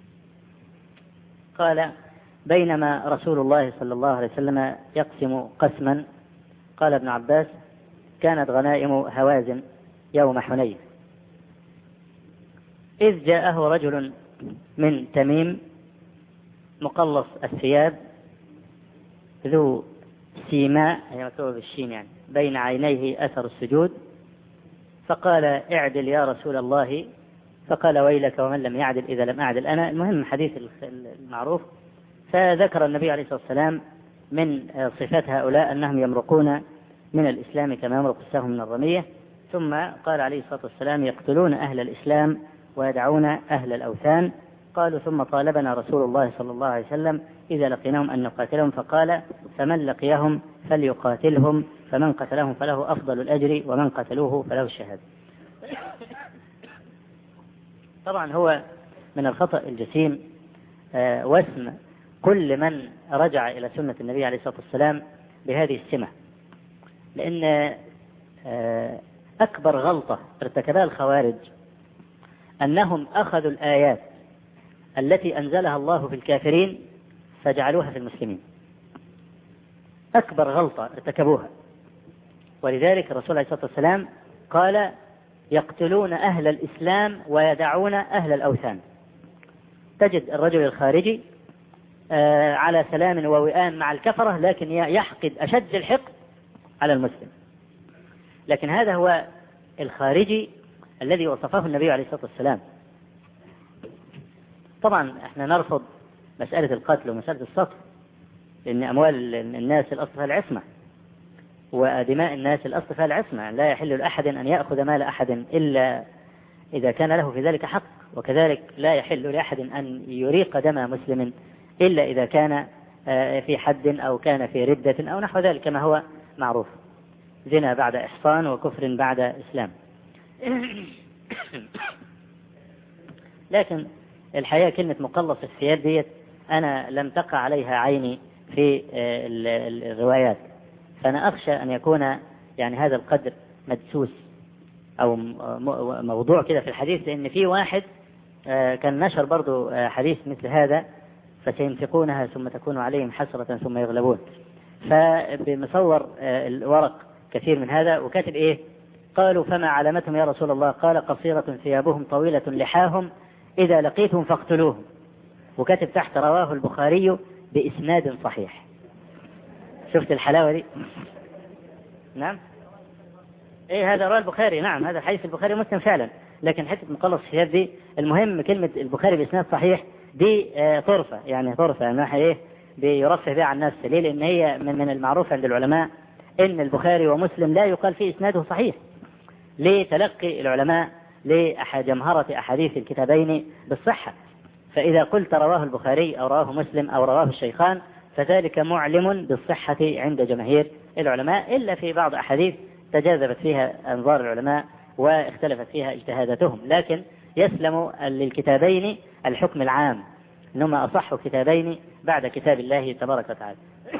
[SPEAKER 1] قال بينما رسول الله صلى الله عليه وسلم يقسم قسما قال ابن عباس كانت غنائم هوازن يوم حنين إذ جاءه رجل من تميم مقلص الثياب ذو سيماء هي مكتوبة بالشين يعني بين عينيه أثر السجود فقال اعدل يا رسول الله فقال ويلك ومن لم يعدل إذا لم أعدل أنا المهم حديث المعروف فذكر النبي عليه الصلاة والسلام من صفات هؤلاء أنهم يمرقون من الإسلام كما يمرق السهم من الرمية ثم قال عليه الصلاة والسلام يقتلون أهل الإسلام ويدعون أهل الأوثان قالوا ثم طالبنا رسول الله صلى الله عليه وسلم إذا لقيناهم أن نقاتلهم فقال فمن لقيهم فليقاتلهم فمن قتلهم فله أفضل الأجر ومن قتلوه فله الشهادة طبعا هو من الخطأ الجسيم آه، واسم كل من رجع إلى سنة النبي عليه الصلاة والسلام بهذه السمة لأن آه، أكبر غلطة ارتكبها الخوارج أنهم أخذوا الآيات التي أنزلها الله في الكافرين فجعلوها في المسلمين أكبر غلطة ارتكبوها ولذلك الرسول عليه الصلاة والسلام قال يقتلون أهل الإسلام ويدعون أهل الأوثان تجد الرجل الخارجي آه، على سلام ووئام مع الكفرة لكن يحقد أشد الحقد على المسلم لكن هذا هو الخارجي الذي وصفه النبي عليه الصلاة والسلام طبعا احنا نرفض مسألة القتل ومسألة السطر لأن أموال الناس الأصل فيها العصمة ودماء الناس الأصل فيها العصمة لا يحل لأحد أن يأخذ مال أحد إلا إذا كان له في ذلك حق وكذلك لا يحل لأحد أن يريق دم مسلم إلا إذا كان آه، في حد أو كان في ردة أو نحو ذلك كما هو معروف زنا بعد إحصان وكفر بعد إسلام لكن الحقيقة كلمة مقلص الثياب ديت أنا لم تقع عليها عيني في آه، الروايات فأنا أخشى أن يكون يعني هذا القدر مدسوس أو موضوع كده في الحديث لأن في واحد آه، كان نشر برضو آه، حديث مثل هذا فسينفقونها ثم تكون عليهم حسرة ثم يغلبون فبمصور الورق كثير من هذا وكاتب إيه قالوا فما علامتهم يا رسول الله قال قصيرة ثيابهم طويلة لحاهم إذا لقيتهم فاقتلوهم وكاتب تحت رواه البخاري بإسناد صحيح شفت الحلاوة دي نعم ايه هذا رواه البخاري نعم هذا حديث البخاري مسلم فعلا لكن حته مقلص الثياب دي المهم كلمه البخاري باسناد صحيح دي آه طرفه يعني طرفه ناحيه ايه بيرفه بها عن نفسه ليه؟ لان هي من, من المعروف عند العلماء ان البخاري ومسلم لا يقال فيه اسناده صحيح لتلقي العلماء لجمهرة أحاديث الكتابين بالصحة فإذا قلت رواه البخاري أو رواه مسلم أو رواه الشيخان فذلك معلم بالصحة عند جماهير العلماء إلا في بعض أحاديث تجاذبت فيها أنظار العلماء واختلفت فيها اجتهاداتهم لكن يسلم للكتابين الحكم العام إنهما أصح كتابين بعد كتاب الله تبارك وتعالى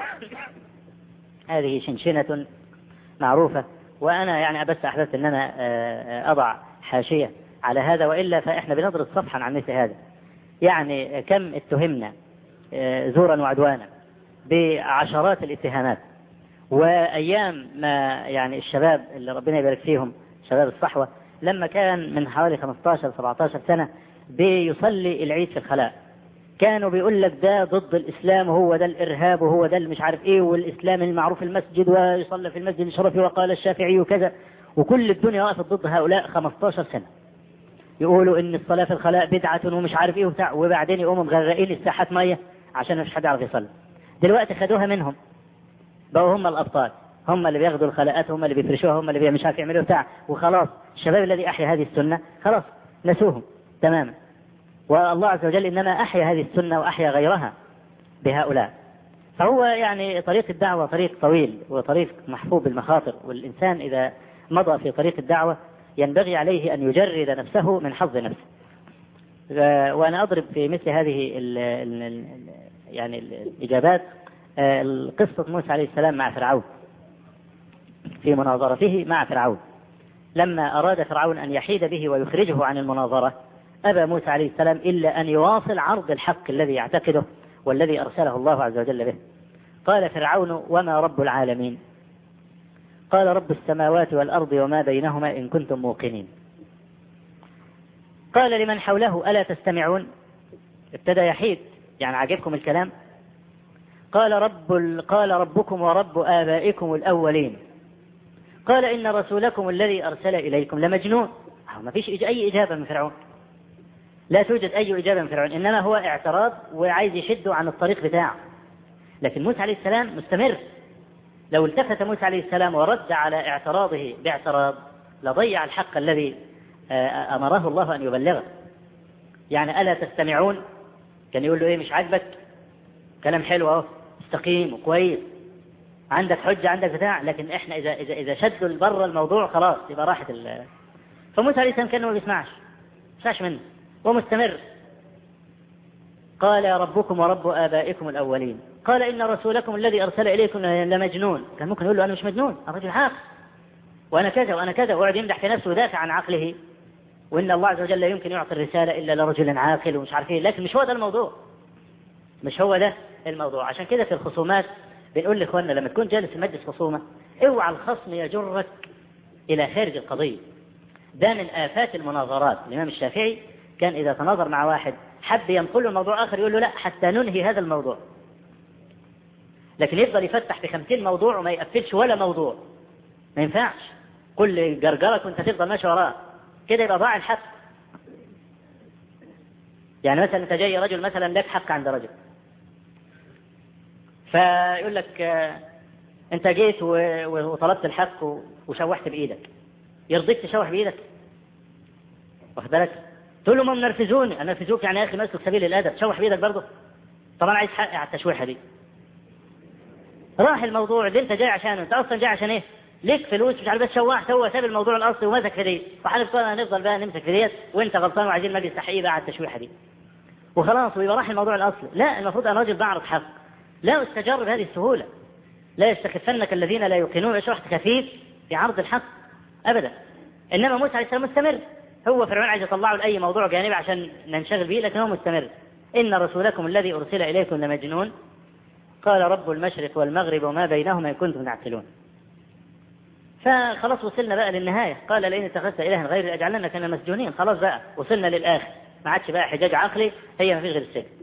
[SPEAKER 1] هذه شنشنة معروفة وأنا يعني بس أحببت أن أنا آه، آه، أضع حاشية على هذا وإلا فإحنا بنضرب صفحا عن مثل هذا يعني كم اتهمنا آه، زورا وعدوانا بعشرات الاتهامات وأيام ما يعني الشباب اللي ربنا يبارك فيهم شباب الصحوة لما كان من حوالي 15 17 سنة بيصلي العيد في الخلاء كانوا بيقول لك ده ضد الإسلام وهو ده الإرهاب وهو ده مش عارف إيه والإسلام المعروف المسجد ويصلى في المسجد الشرفي وقال الشافعي وكذا وكل الدنيا وقفت ضد هؤلاء 15 سنة يقولوا إن الصلاة في الخلاء بدعة ومش عارف إيه وبتاع وبعدين يقوموا مغرقين الساحات مية عشان مش حد يعرف يصلي دلوقتي خدوها منهم بقوا هم الأبطال هم اللي بياخدوا الخلاءات هم اللي بيفرشوها هم اللي مش عارف يعملوا بتاع وخلاص الشباب الذي أحيا هذه السنة خلاص نسوهم تماما والله عز وجل إنما أحيا هذه السنة وأحيا غيرها بهؤلاء فهو يعني طريق الدعوة طريق طويل وطريق محفوظ بالمخاطر والإنسان إذا مضى في طريق الدعوة ينبغي عليه أن يجرد نفسه من حظ نفسه وأنا أضرب في مثل هذه ال ال يعني الإجابات آه، قصة موسى عليه السلام مع فرعون في مناظرته مع فرعون لما أراد فرعون أن يحيد به ويخرجه عن المناظرة أبى موسى عليه السلام إلا أن يواصل عرض الحق الذي يعتقده والذي أرسله الله عز وجل به قال فرعون وما رب العالمين قال رب السماوات والأرض وما بينهما إن كنتم موقنين قال لمن حوله ألا تستمعون ابتدى يحيد يعني عجبكم الكلام قال رب قال ربكم ورب آبائكم الأولين قال إن رسولكم الذي أرسل إليكم لمجنون ما فيش أي إجابة من فرعون لا توجد أي إجابة من فرعون إنما هو اعتراض وعايز يشده عن الطريق بتاعه لكن موسى عليه السلام مستمر لو التفت موسى عليه السلام ورد على اعتراضه باعتراض لضيع الحق الذي آه، أمره الله أن يبلغه يعني ألا تستمعون كان يقول له إيه مش عاجبك كلام حلو أهو استقيم وكويس عندك حجة عندك بتاع لكن إحنا إذا إذا إذا شدوا بره الموضوع خلاص يبقى راحت ال فموسى عليه السلام كان ما بيسمعش ما بيسمعش منه ومستمر قال يا ربكم ورب آبائكم الأولين قال إن رسولكم الذي أرسل إليكم لمجنون كان ممكن يقول له أنا مش مجنون الرجل عاقل وأنا كذا وأنا كذا ويقعد يمدح في نفسه ويدافع عن عقله وإن الله عز وجل لا يمكن يعطي الرسالة إلا لرجل عاقل ومش عارف إيه لكن مش هو ده الموضوع مش هو ده الموضوع عشان كده في الخصومات بنقول لإخواننا لما تكون جالس في مجلس خصومة اوعى الخصم يجرك إلى خارج القضية ده من آفات المناظرات الإمام الشافعي كان إذا تناظر مع واحد حب ينقل له موضوع آخر يقول له لا حتى ننهي هذا الموضوع لكن يفضل يفتح في خمسين موضوع وما يقفلش ولا موضوع ما ينفعش كل جرجرك وانت تفضل ماشي وراه كده يبقى ضاع الحق يعني مثلا انت جاي رجل مثلا لك حق عند رجل فيقول لك آه، انت جيت وطلبت الحق وشوحت بايدك يرضيك تشوح بايدك واخد بالك تقول له ما منرفزوني انرفزوك يعني يا اخي مسلك سبيل الادب تشوح بايدك برضه طب انا عايز حقي على التشويحه دي راح الموضوع اللي انت جاي عشانه انت اصلا جاي عشان ايه ليك فلوس مش عارف بس شواح هو ساب الموضوع الاصلي ومسك في دي وحالف هنفضل بقى نمسك في ديت وانت غلطان وعايزين مجلس تحقيق بقى على التشويحه دي وخلاص ويبقى راح الموضوع الاصلي لا المفروض انا راجل بعرض حق لا استجر بهذه السهوله لا يستخفنك الذين لا يوقنون ايش رحت خفيف في عرض الحق ابدا انما موسى عليه السلام مستمر هو فرعون عايز يطلعه لاي موضوع جانبي عشان ننشغل به لكن هو مستمر ان رسولكم الذي ارسل اليكم لمجنون قال رب المشرق والمغرب وما بينهما إن كنتم تعقلون فخلاص وصلنا بقى للنهاية قال لئن اتخذت إلها غير أجعلنك من المسجونين خلاص بقى وصلنا للآخر ما عادش بقى حجاج عقلي هي ما فيش غير السجن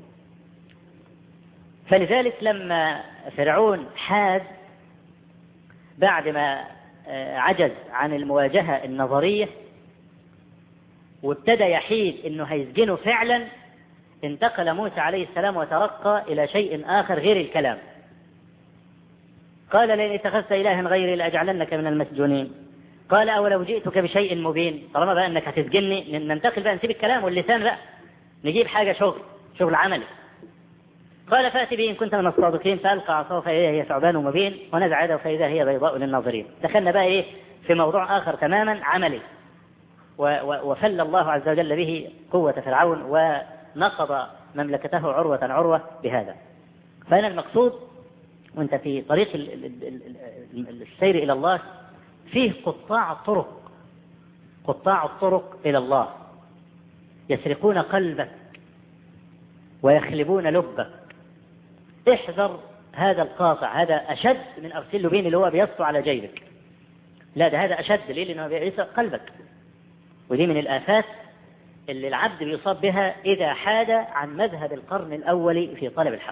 [SPEAKER 1] فلذلك لما فرعون حاز بعد ما آه، عجز عن المواجهة النظرية وابتدى يحيد انه هيسجنه فعلا انتقل موسى عليه السلام وترقى إلى شيء آخر غير الكلام قال لئن اتخذت إلها غيري لأجعلنك من المسجونين قال أولو جئتك بشيء مبين طالما بقى أنك هتسجني ننتقل بقى نسيب الكلام واللسان بقى نجيب حاجة شغل شغل عملي قال فأتي به إن كنت من الصادقين فألقى عصاه فإذا هي ثعبان مبين ونزع يده فإذا هي بيضاء للناظرين دخلنا بقى إيه في موضوع آخر تماما عملي وفل الله عز وجل به قوة فرعون و نقض مملكته عروة عروة بهذا فأنا المقصود وانت في طريق السير إلى الله فيه قطاع الطرق قطاع الطرق إلى الله يسرقون قلبك ويخلبون لبك احذر هذا القاطع هذا أشد من أرسل لبين اللي هو بيسطو على جيبك لا ده هذا أشد ليه لأنه بيسرق قلبك ودي من الآفات اللي العبد بيصاب بها إذا حاد عن مذهب القرن الأول في طلب الحق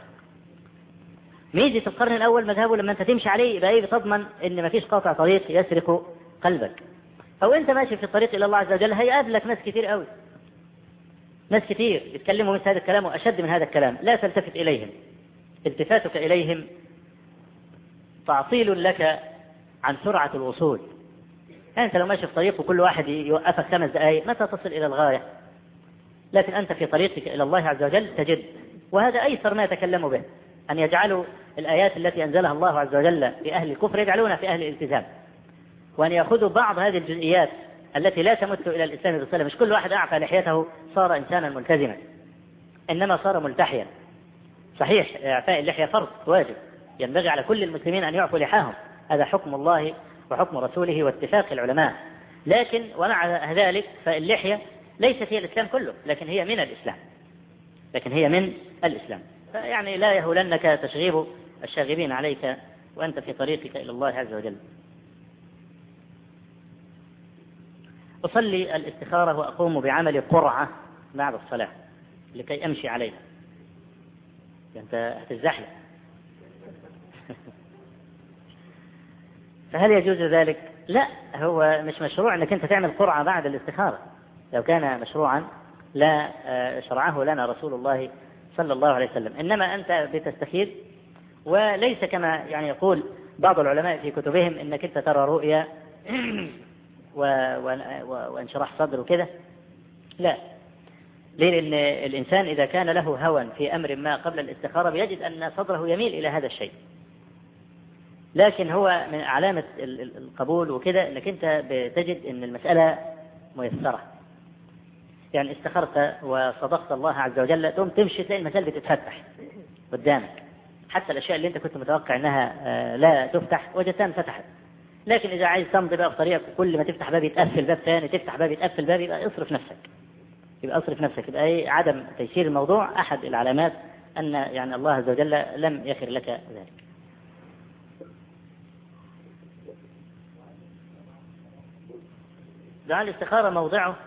[SPEAKER 1] ميزة القرن الأول مذهبه لما أنت تمشي عليه يبقى إيه بتضمن إن مفيش قاطع طريق يسرق قلبك أو أنت ماشي في الطريق إلى الله عز وجل هيقابلك ناس كتير قوي ناس كتير يتكلموا مثل هذا الكلام وأشد من هذا الكلام لا تلتفت إليهم التفاتك إليهم تعطيل لك عن سرعة الوصول يعني أنت لو ماشي في طريق وكل واحد يوقفك خمس دقائق متى تصل إلى الغاية لكن أنت في طريقك إلى الله عز وجل تجد وهذا أيسر ما يتكلم به أن يجعلوا الآيات التي أنزلها الله عز وجل في أهل الكفر يجعلونها في أهل الالتزام وأن يأخذوا بعض هذه الجزئيات التي لا تمت إلى الإسلام بالصلاه مش كل واحد أعفى لحيته صار إنسانا ملتزما إنما صار ملتحيا صحيح إعفاء اللحية فرض واجب ينبغي على كل المسلمين أن يعفوا لحاهم هذا حكم الله وحكم رسوله واتفاق العلماء لكن ومع ذلك فاللحية ليست هي الإسلام كله لكن هي من الإسلام لكن هي من الإسلام يعني لا يهولنك تشغيب الشاغبين عليك وأنت في طريقك إلى الله عز وجل أصلي الاستخارة وأقوم بعمل قرعة بعد الصلاة لكي أمشي عليها أنت هتزحلق فهل يجوز ذلك؟ لا هو مش مشروع انك انت تعمل قرعة بعد الاستخارة لو كان مشروعا لا آه، شرعه لنا رسول الله صلى الله عليه وسلم إنما أنت بتستخير وليس كما يعني يقول بعض العلماء في كتبهم انك انت ترى رؤيا وانشراح صدر وكده لا ليه لأن الإنسان إذا كان له هوى في أمر ما قبل الاستخارة بيجد أن صدره يميل إلى هذا الشيء لكن هو من علامة القبول وكده أنك أنت بتجد أن المسألة ميسرة يعني استخرت وصدقت الله عز وجل تقوم تمشي تلاقي المسائل بتتفتح قدامك حتى الأشياء اللي أنت كنت متوقع أنها آه، لا تفتح وجدتها انفتحت لكن إذا عايز تمضي بقى بطريقة كل ما تفتح باب يتقفل باب ثاني تفتح باب يتقفل باب يبقى اصرف نفسك يبقى اصرف نفسك يبقى أي عدم تيسير الموضوع أحد العلامات أن يعني الله عز وجل لم يخر لك ذلك دعاء الاستخارة موضعه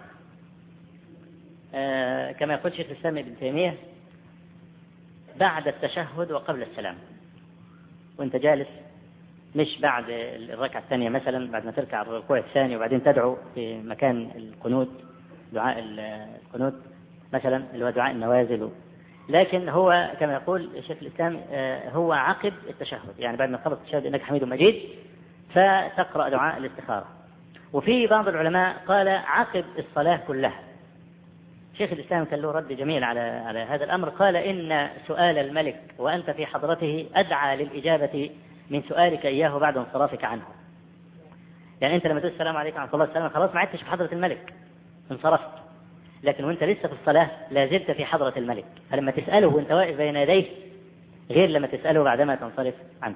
[SPEAKER 1] آه، كما يقول شيخ الإسلام ابن تيمية بعد التشهد وقبل السلام وانت جالس مش بعد الركعة الثانية مثلا بعد ما تركع الركوع الثاني وبعدين تدعو في مكان القنوت دعاء القنوت مثلا اللي هو دعاء النوازل لكن هو كما يقول شيخ الإسلام آه، هو عقب التشهد يعني بعد ما خلص التشهد إنك حميد مجيد فتقرأ دعاء الاستخارة وفي بعض العلماء قال عقب الصلاة كلها شيخ الإسلام كان له رد جميل على على هذا الأمر قال إن سؤال الملك وأنت في حضرته أدعى للإجابة من سؤالك إياه بعد انصرافك عنه يعني أنت لما تقول السلام عليكم ورحمة الله وبركاته خلاص ما عدتش في حضرة الملك انصرفت لكن وانت لسه في الصلاة لا زلت في حضرة الملك فلما تسأله وانت واقف بين يديه غير لما تسأله بعدما تنصرف عنه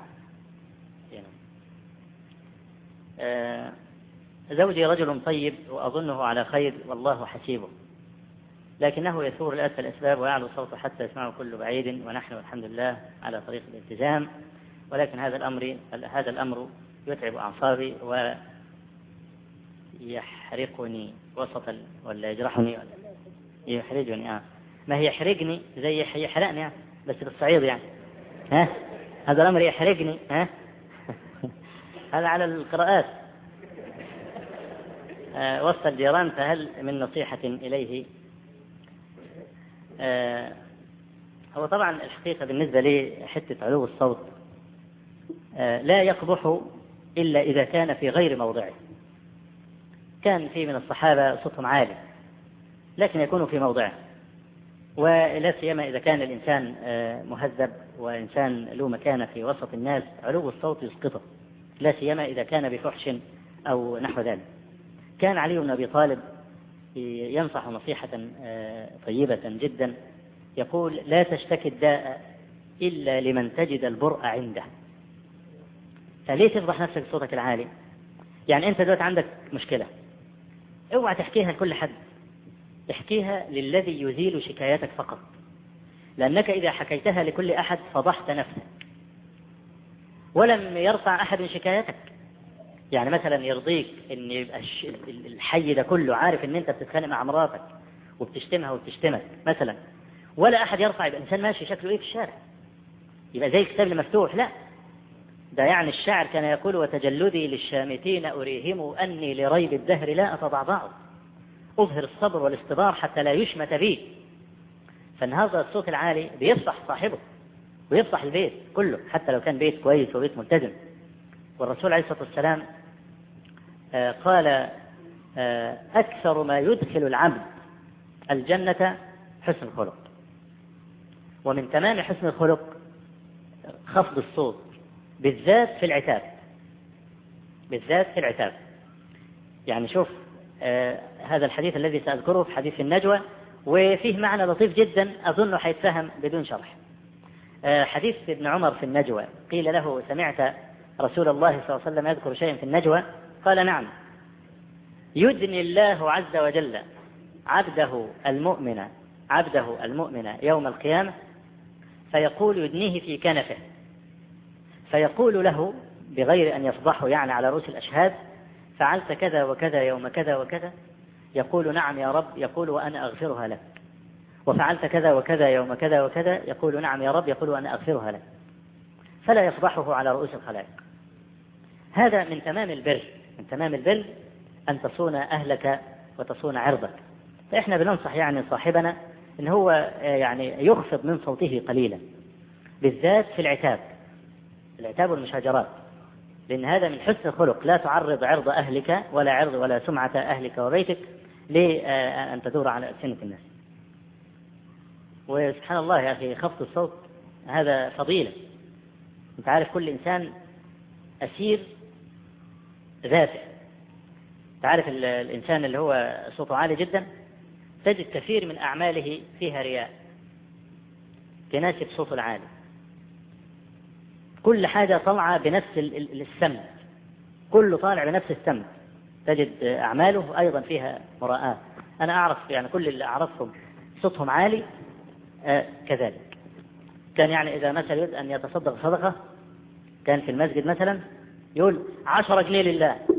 [SPEAKER 1] آه، زوجي رجل طيب وأظنه على خير والله حسيبه لكنه يثور لأسفل الأسباب ويعلو صوته حتى يسمعه كل بعيد ونحن الحمد لله على طريق الالتزام ولكن هذا الأمر هذا الأمر يتعب أعصابي ويحرقني وسط ولا يجرحني ولا يحرجني آه ما هي يحرقني زي يحرقني يعني بس بالصعيد يعني ها هذا الأمر يحرقني ها هذا على القراءات آه وسط الجيران فهل من نصيحة إليه آه هو طبعا الحقيقة بالنسبة لي حتة علو الصوت آه لا يقبح إلا إذا كان في غير موضعه كان في من الصحابة صوتهم عالي لكن يكون في موضعه ولا سيما إذا كان الإنسان آه، مهذب وإنسان له مكانة في وسط الناس علو الصوت يسقطه لا سيما إذا كان بفحش أو نحو ذلك كان علي بن أبي طالب ينصح نصيحة آه، طيبة جدا يقول لا تشتكي الداء إلا لمن تجد البرء عنده فليه تفضح نفسك بصوتك العالي يعني أنت دلوقتي عندك مشكلة اوعى تحكيها لكل حد احكيها للذي يزيل شكاياتك فقط لأنك إذا حكيتها لكل أحد فضحت نفسك ولم يرفع أحد شكايتك يعني مثلا يرضيك ان يبقى الحي ده كله عارف ان انت بتتخانق مع مراتك وبتشتمها وبتشتمك مثلا ولا احد يرفع يبقى انسان ماشي شكله ايه في الشارع يبقى زي الكتاب المفتوح لا ده يعني الشاعر كان يقول وتجلدي للشامتين أريهم أني لريب الدهر لا أتضعضع أظهر الصبر والاصطبار حتى لا يشمت بي فإن هذا الصوت العالي بيفصح صاحبه ويفصح البيت كله حتى لو كان بيت كويس وبيت ملتزم والرسول عليه الصلاة والسلام آه، قال آه، أكثر ما يدخل العبد الجنة حسن الخلق ومن تمام حسن الخلق خفض الصوت بالذات في العتاب بالذات في العتاب يعني شوف آه هذا الحديث الذي سأذكره في حديث النجوى وفيه معنى لطيف جدا أظنه حيتفهم بدون شرح آه حديث ابن عمر في النجوى قيل له سمعت رسول الله صلى الله عليه وسلم يذكر شيئا في النجوى قال نعم يدني الله عز وجل عبده المؤمن عبده المؤمن يوم القيامة فيقول يدنيه في كنفه فيقول له بغير أن يفضحه يعني على رؤوس الأشهاد فعلت كذا وكذا يوم كذا وكذا يقول نعم يا رب يقول وأنا أغفرها لك وفعلت كذا وكذا يوم كذا وكذا يقول نعم يا رب يقول وأنا أغفرها لك فلا يفضحه على رؤوس الخلائق هذا من تمام البر من تمام البر أن تصون أهلك وتصون عرضك فإحنا بننصح يعني صاحبنا إن هو يعني يخفض من صوته قليلا بالذات في العتاب العتاب والمشاجرات لأن هذا من حسن الخلق لا تعرض عرض أهلك ولا عرض ولا سمعة أهلك وبيتك لأن تدور على ألسنة الناس وسبحان الله يا أخي خفض الصوت هذا فضيلة أنت عارف كل إنسان أسير ذاته تعرف الإنسان اللي هو صوته عالي جدا تجد كثير من أعماله فيها رياء تناسب صوته العالي كل حاجة طالعة بنفس السمت كله طالع بنفس السمت تجد أعماله أيضا فيها مراءة أنا أعرف يعني كل اللي أعرفهم صوتهم عالي آه كذلك كان يعني إذا مثلا يريد أن يتصدق صدقة كان في المسجد مثلا يقول عشرة جنيه لله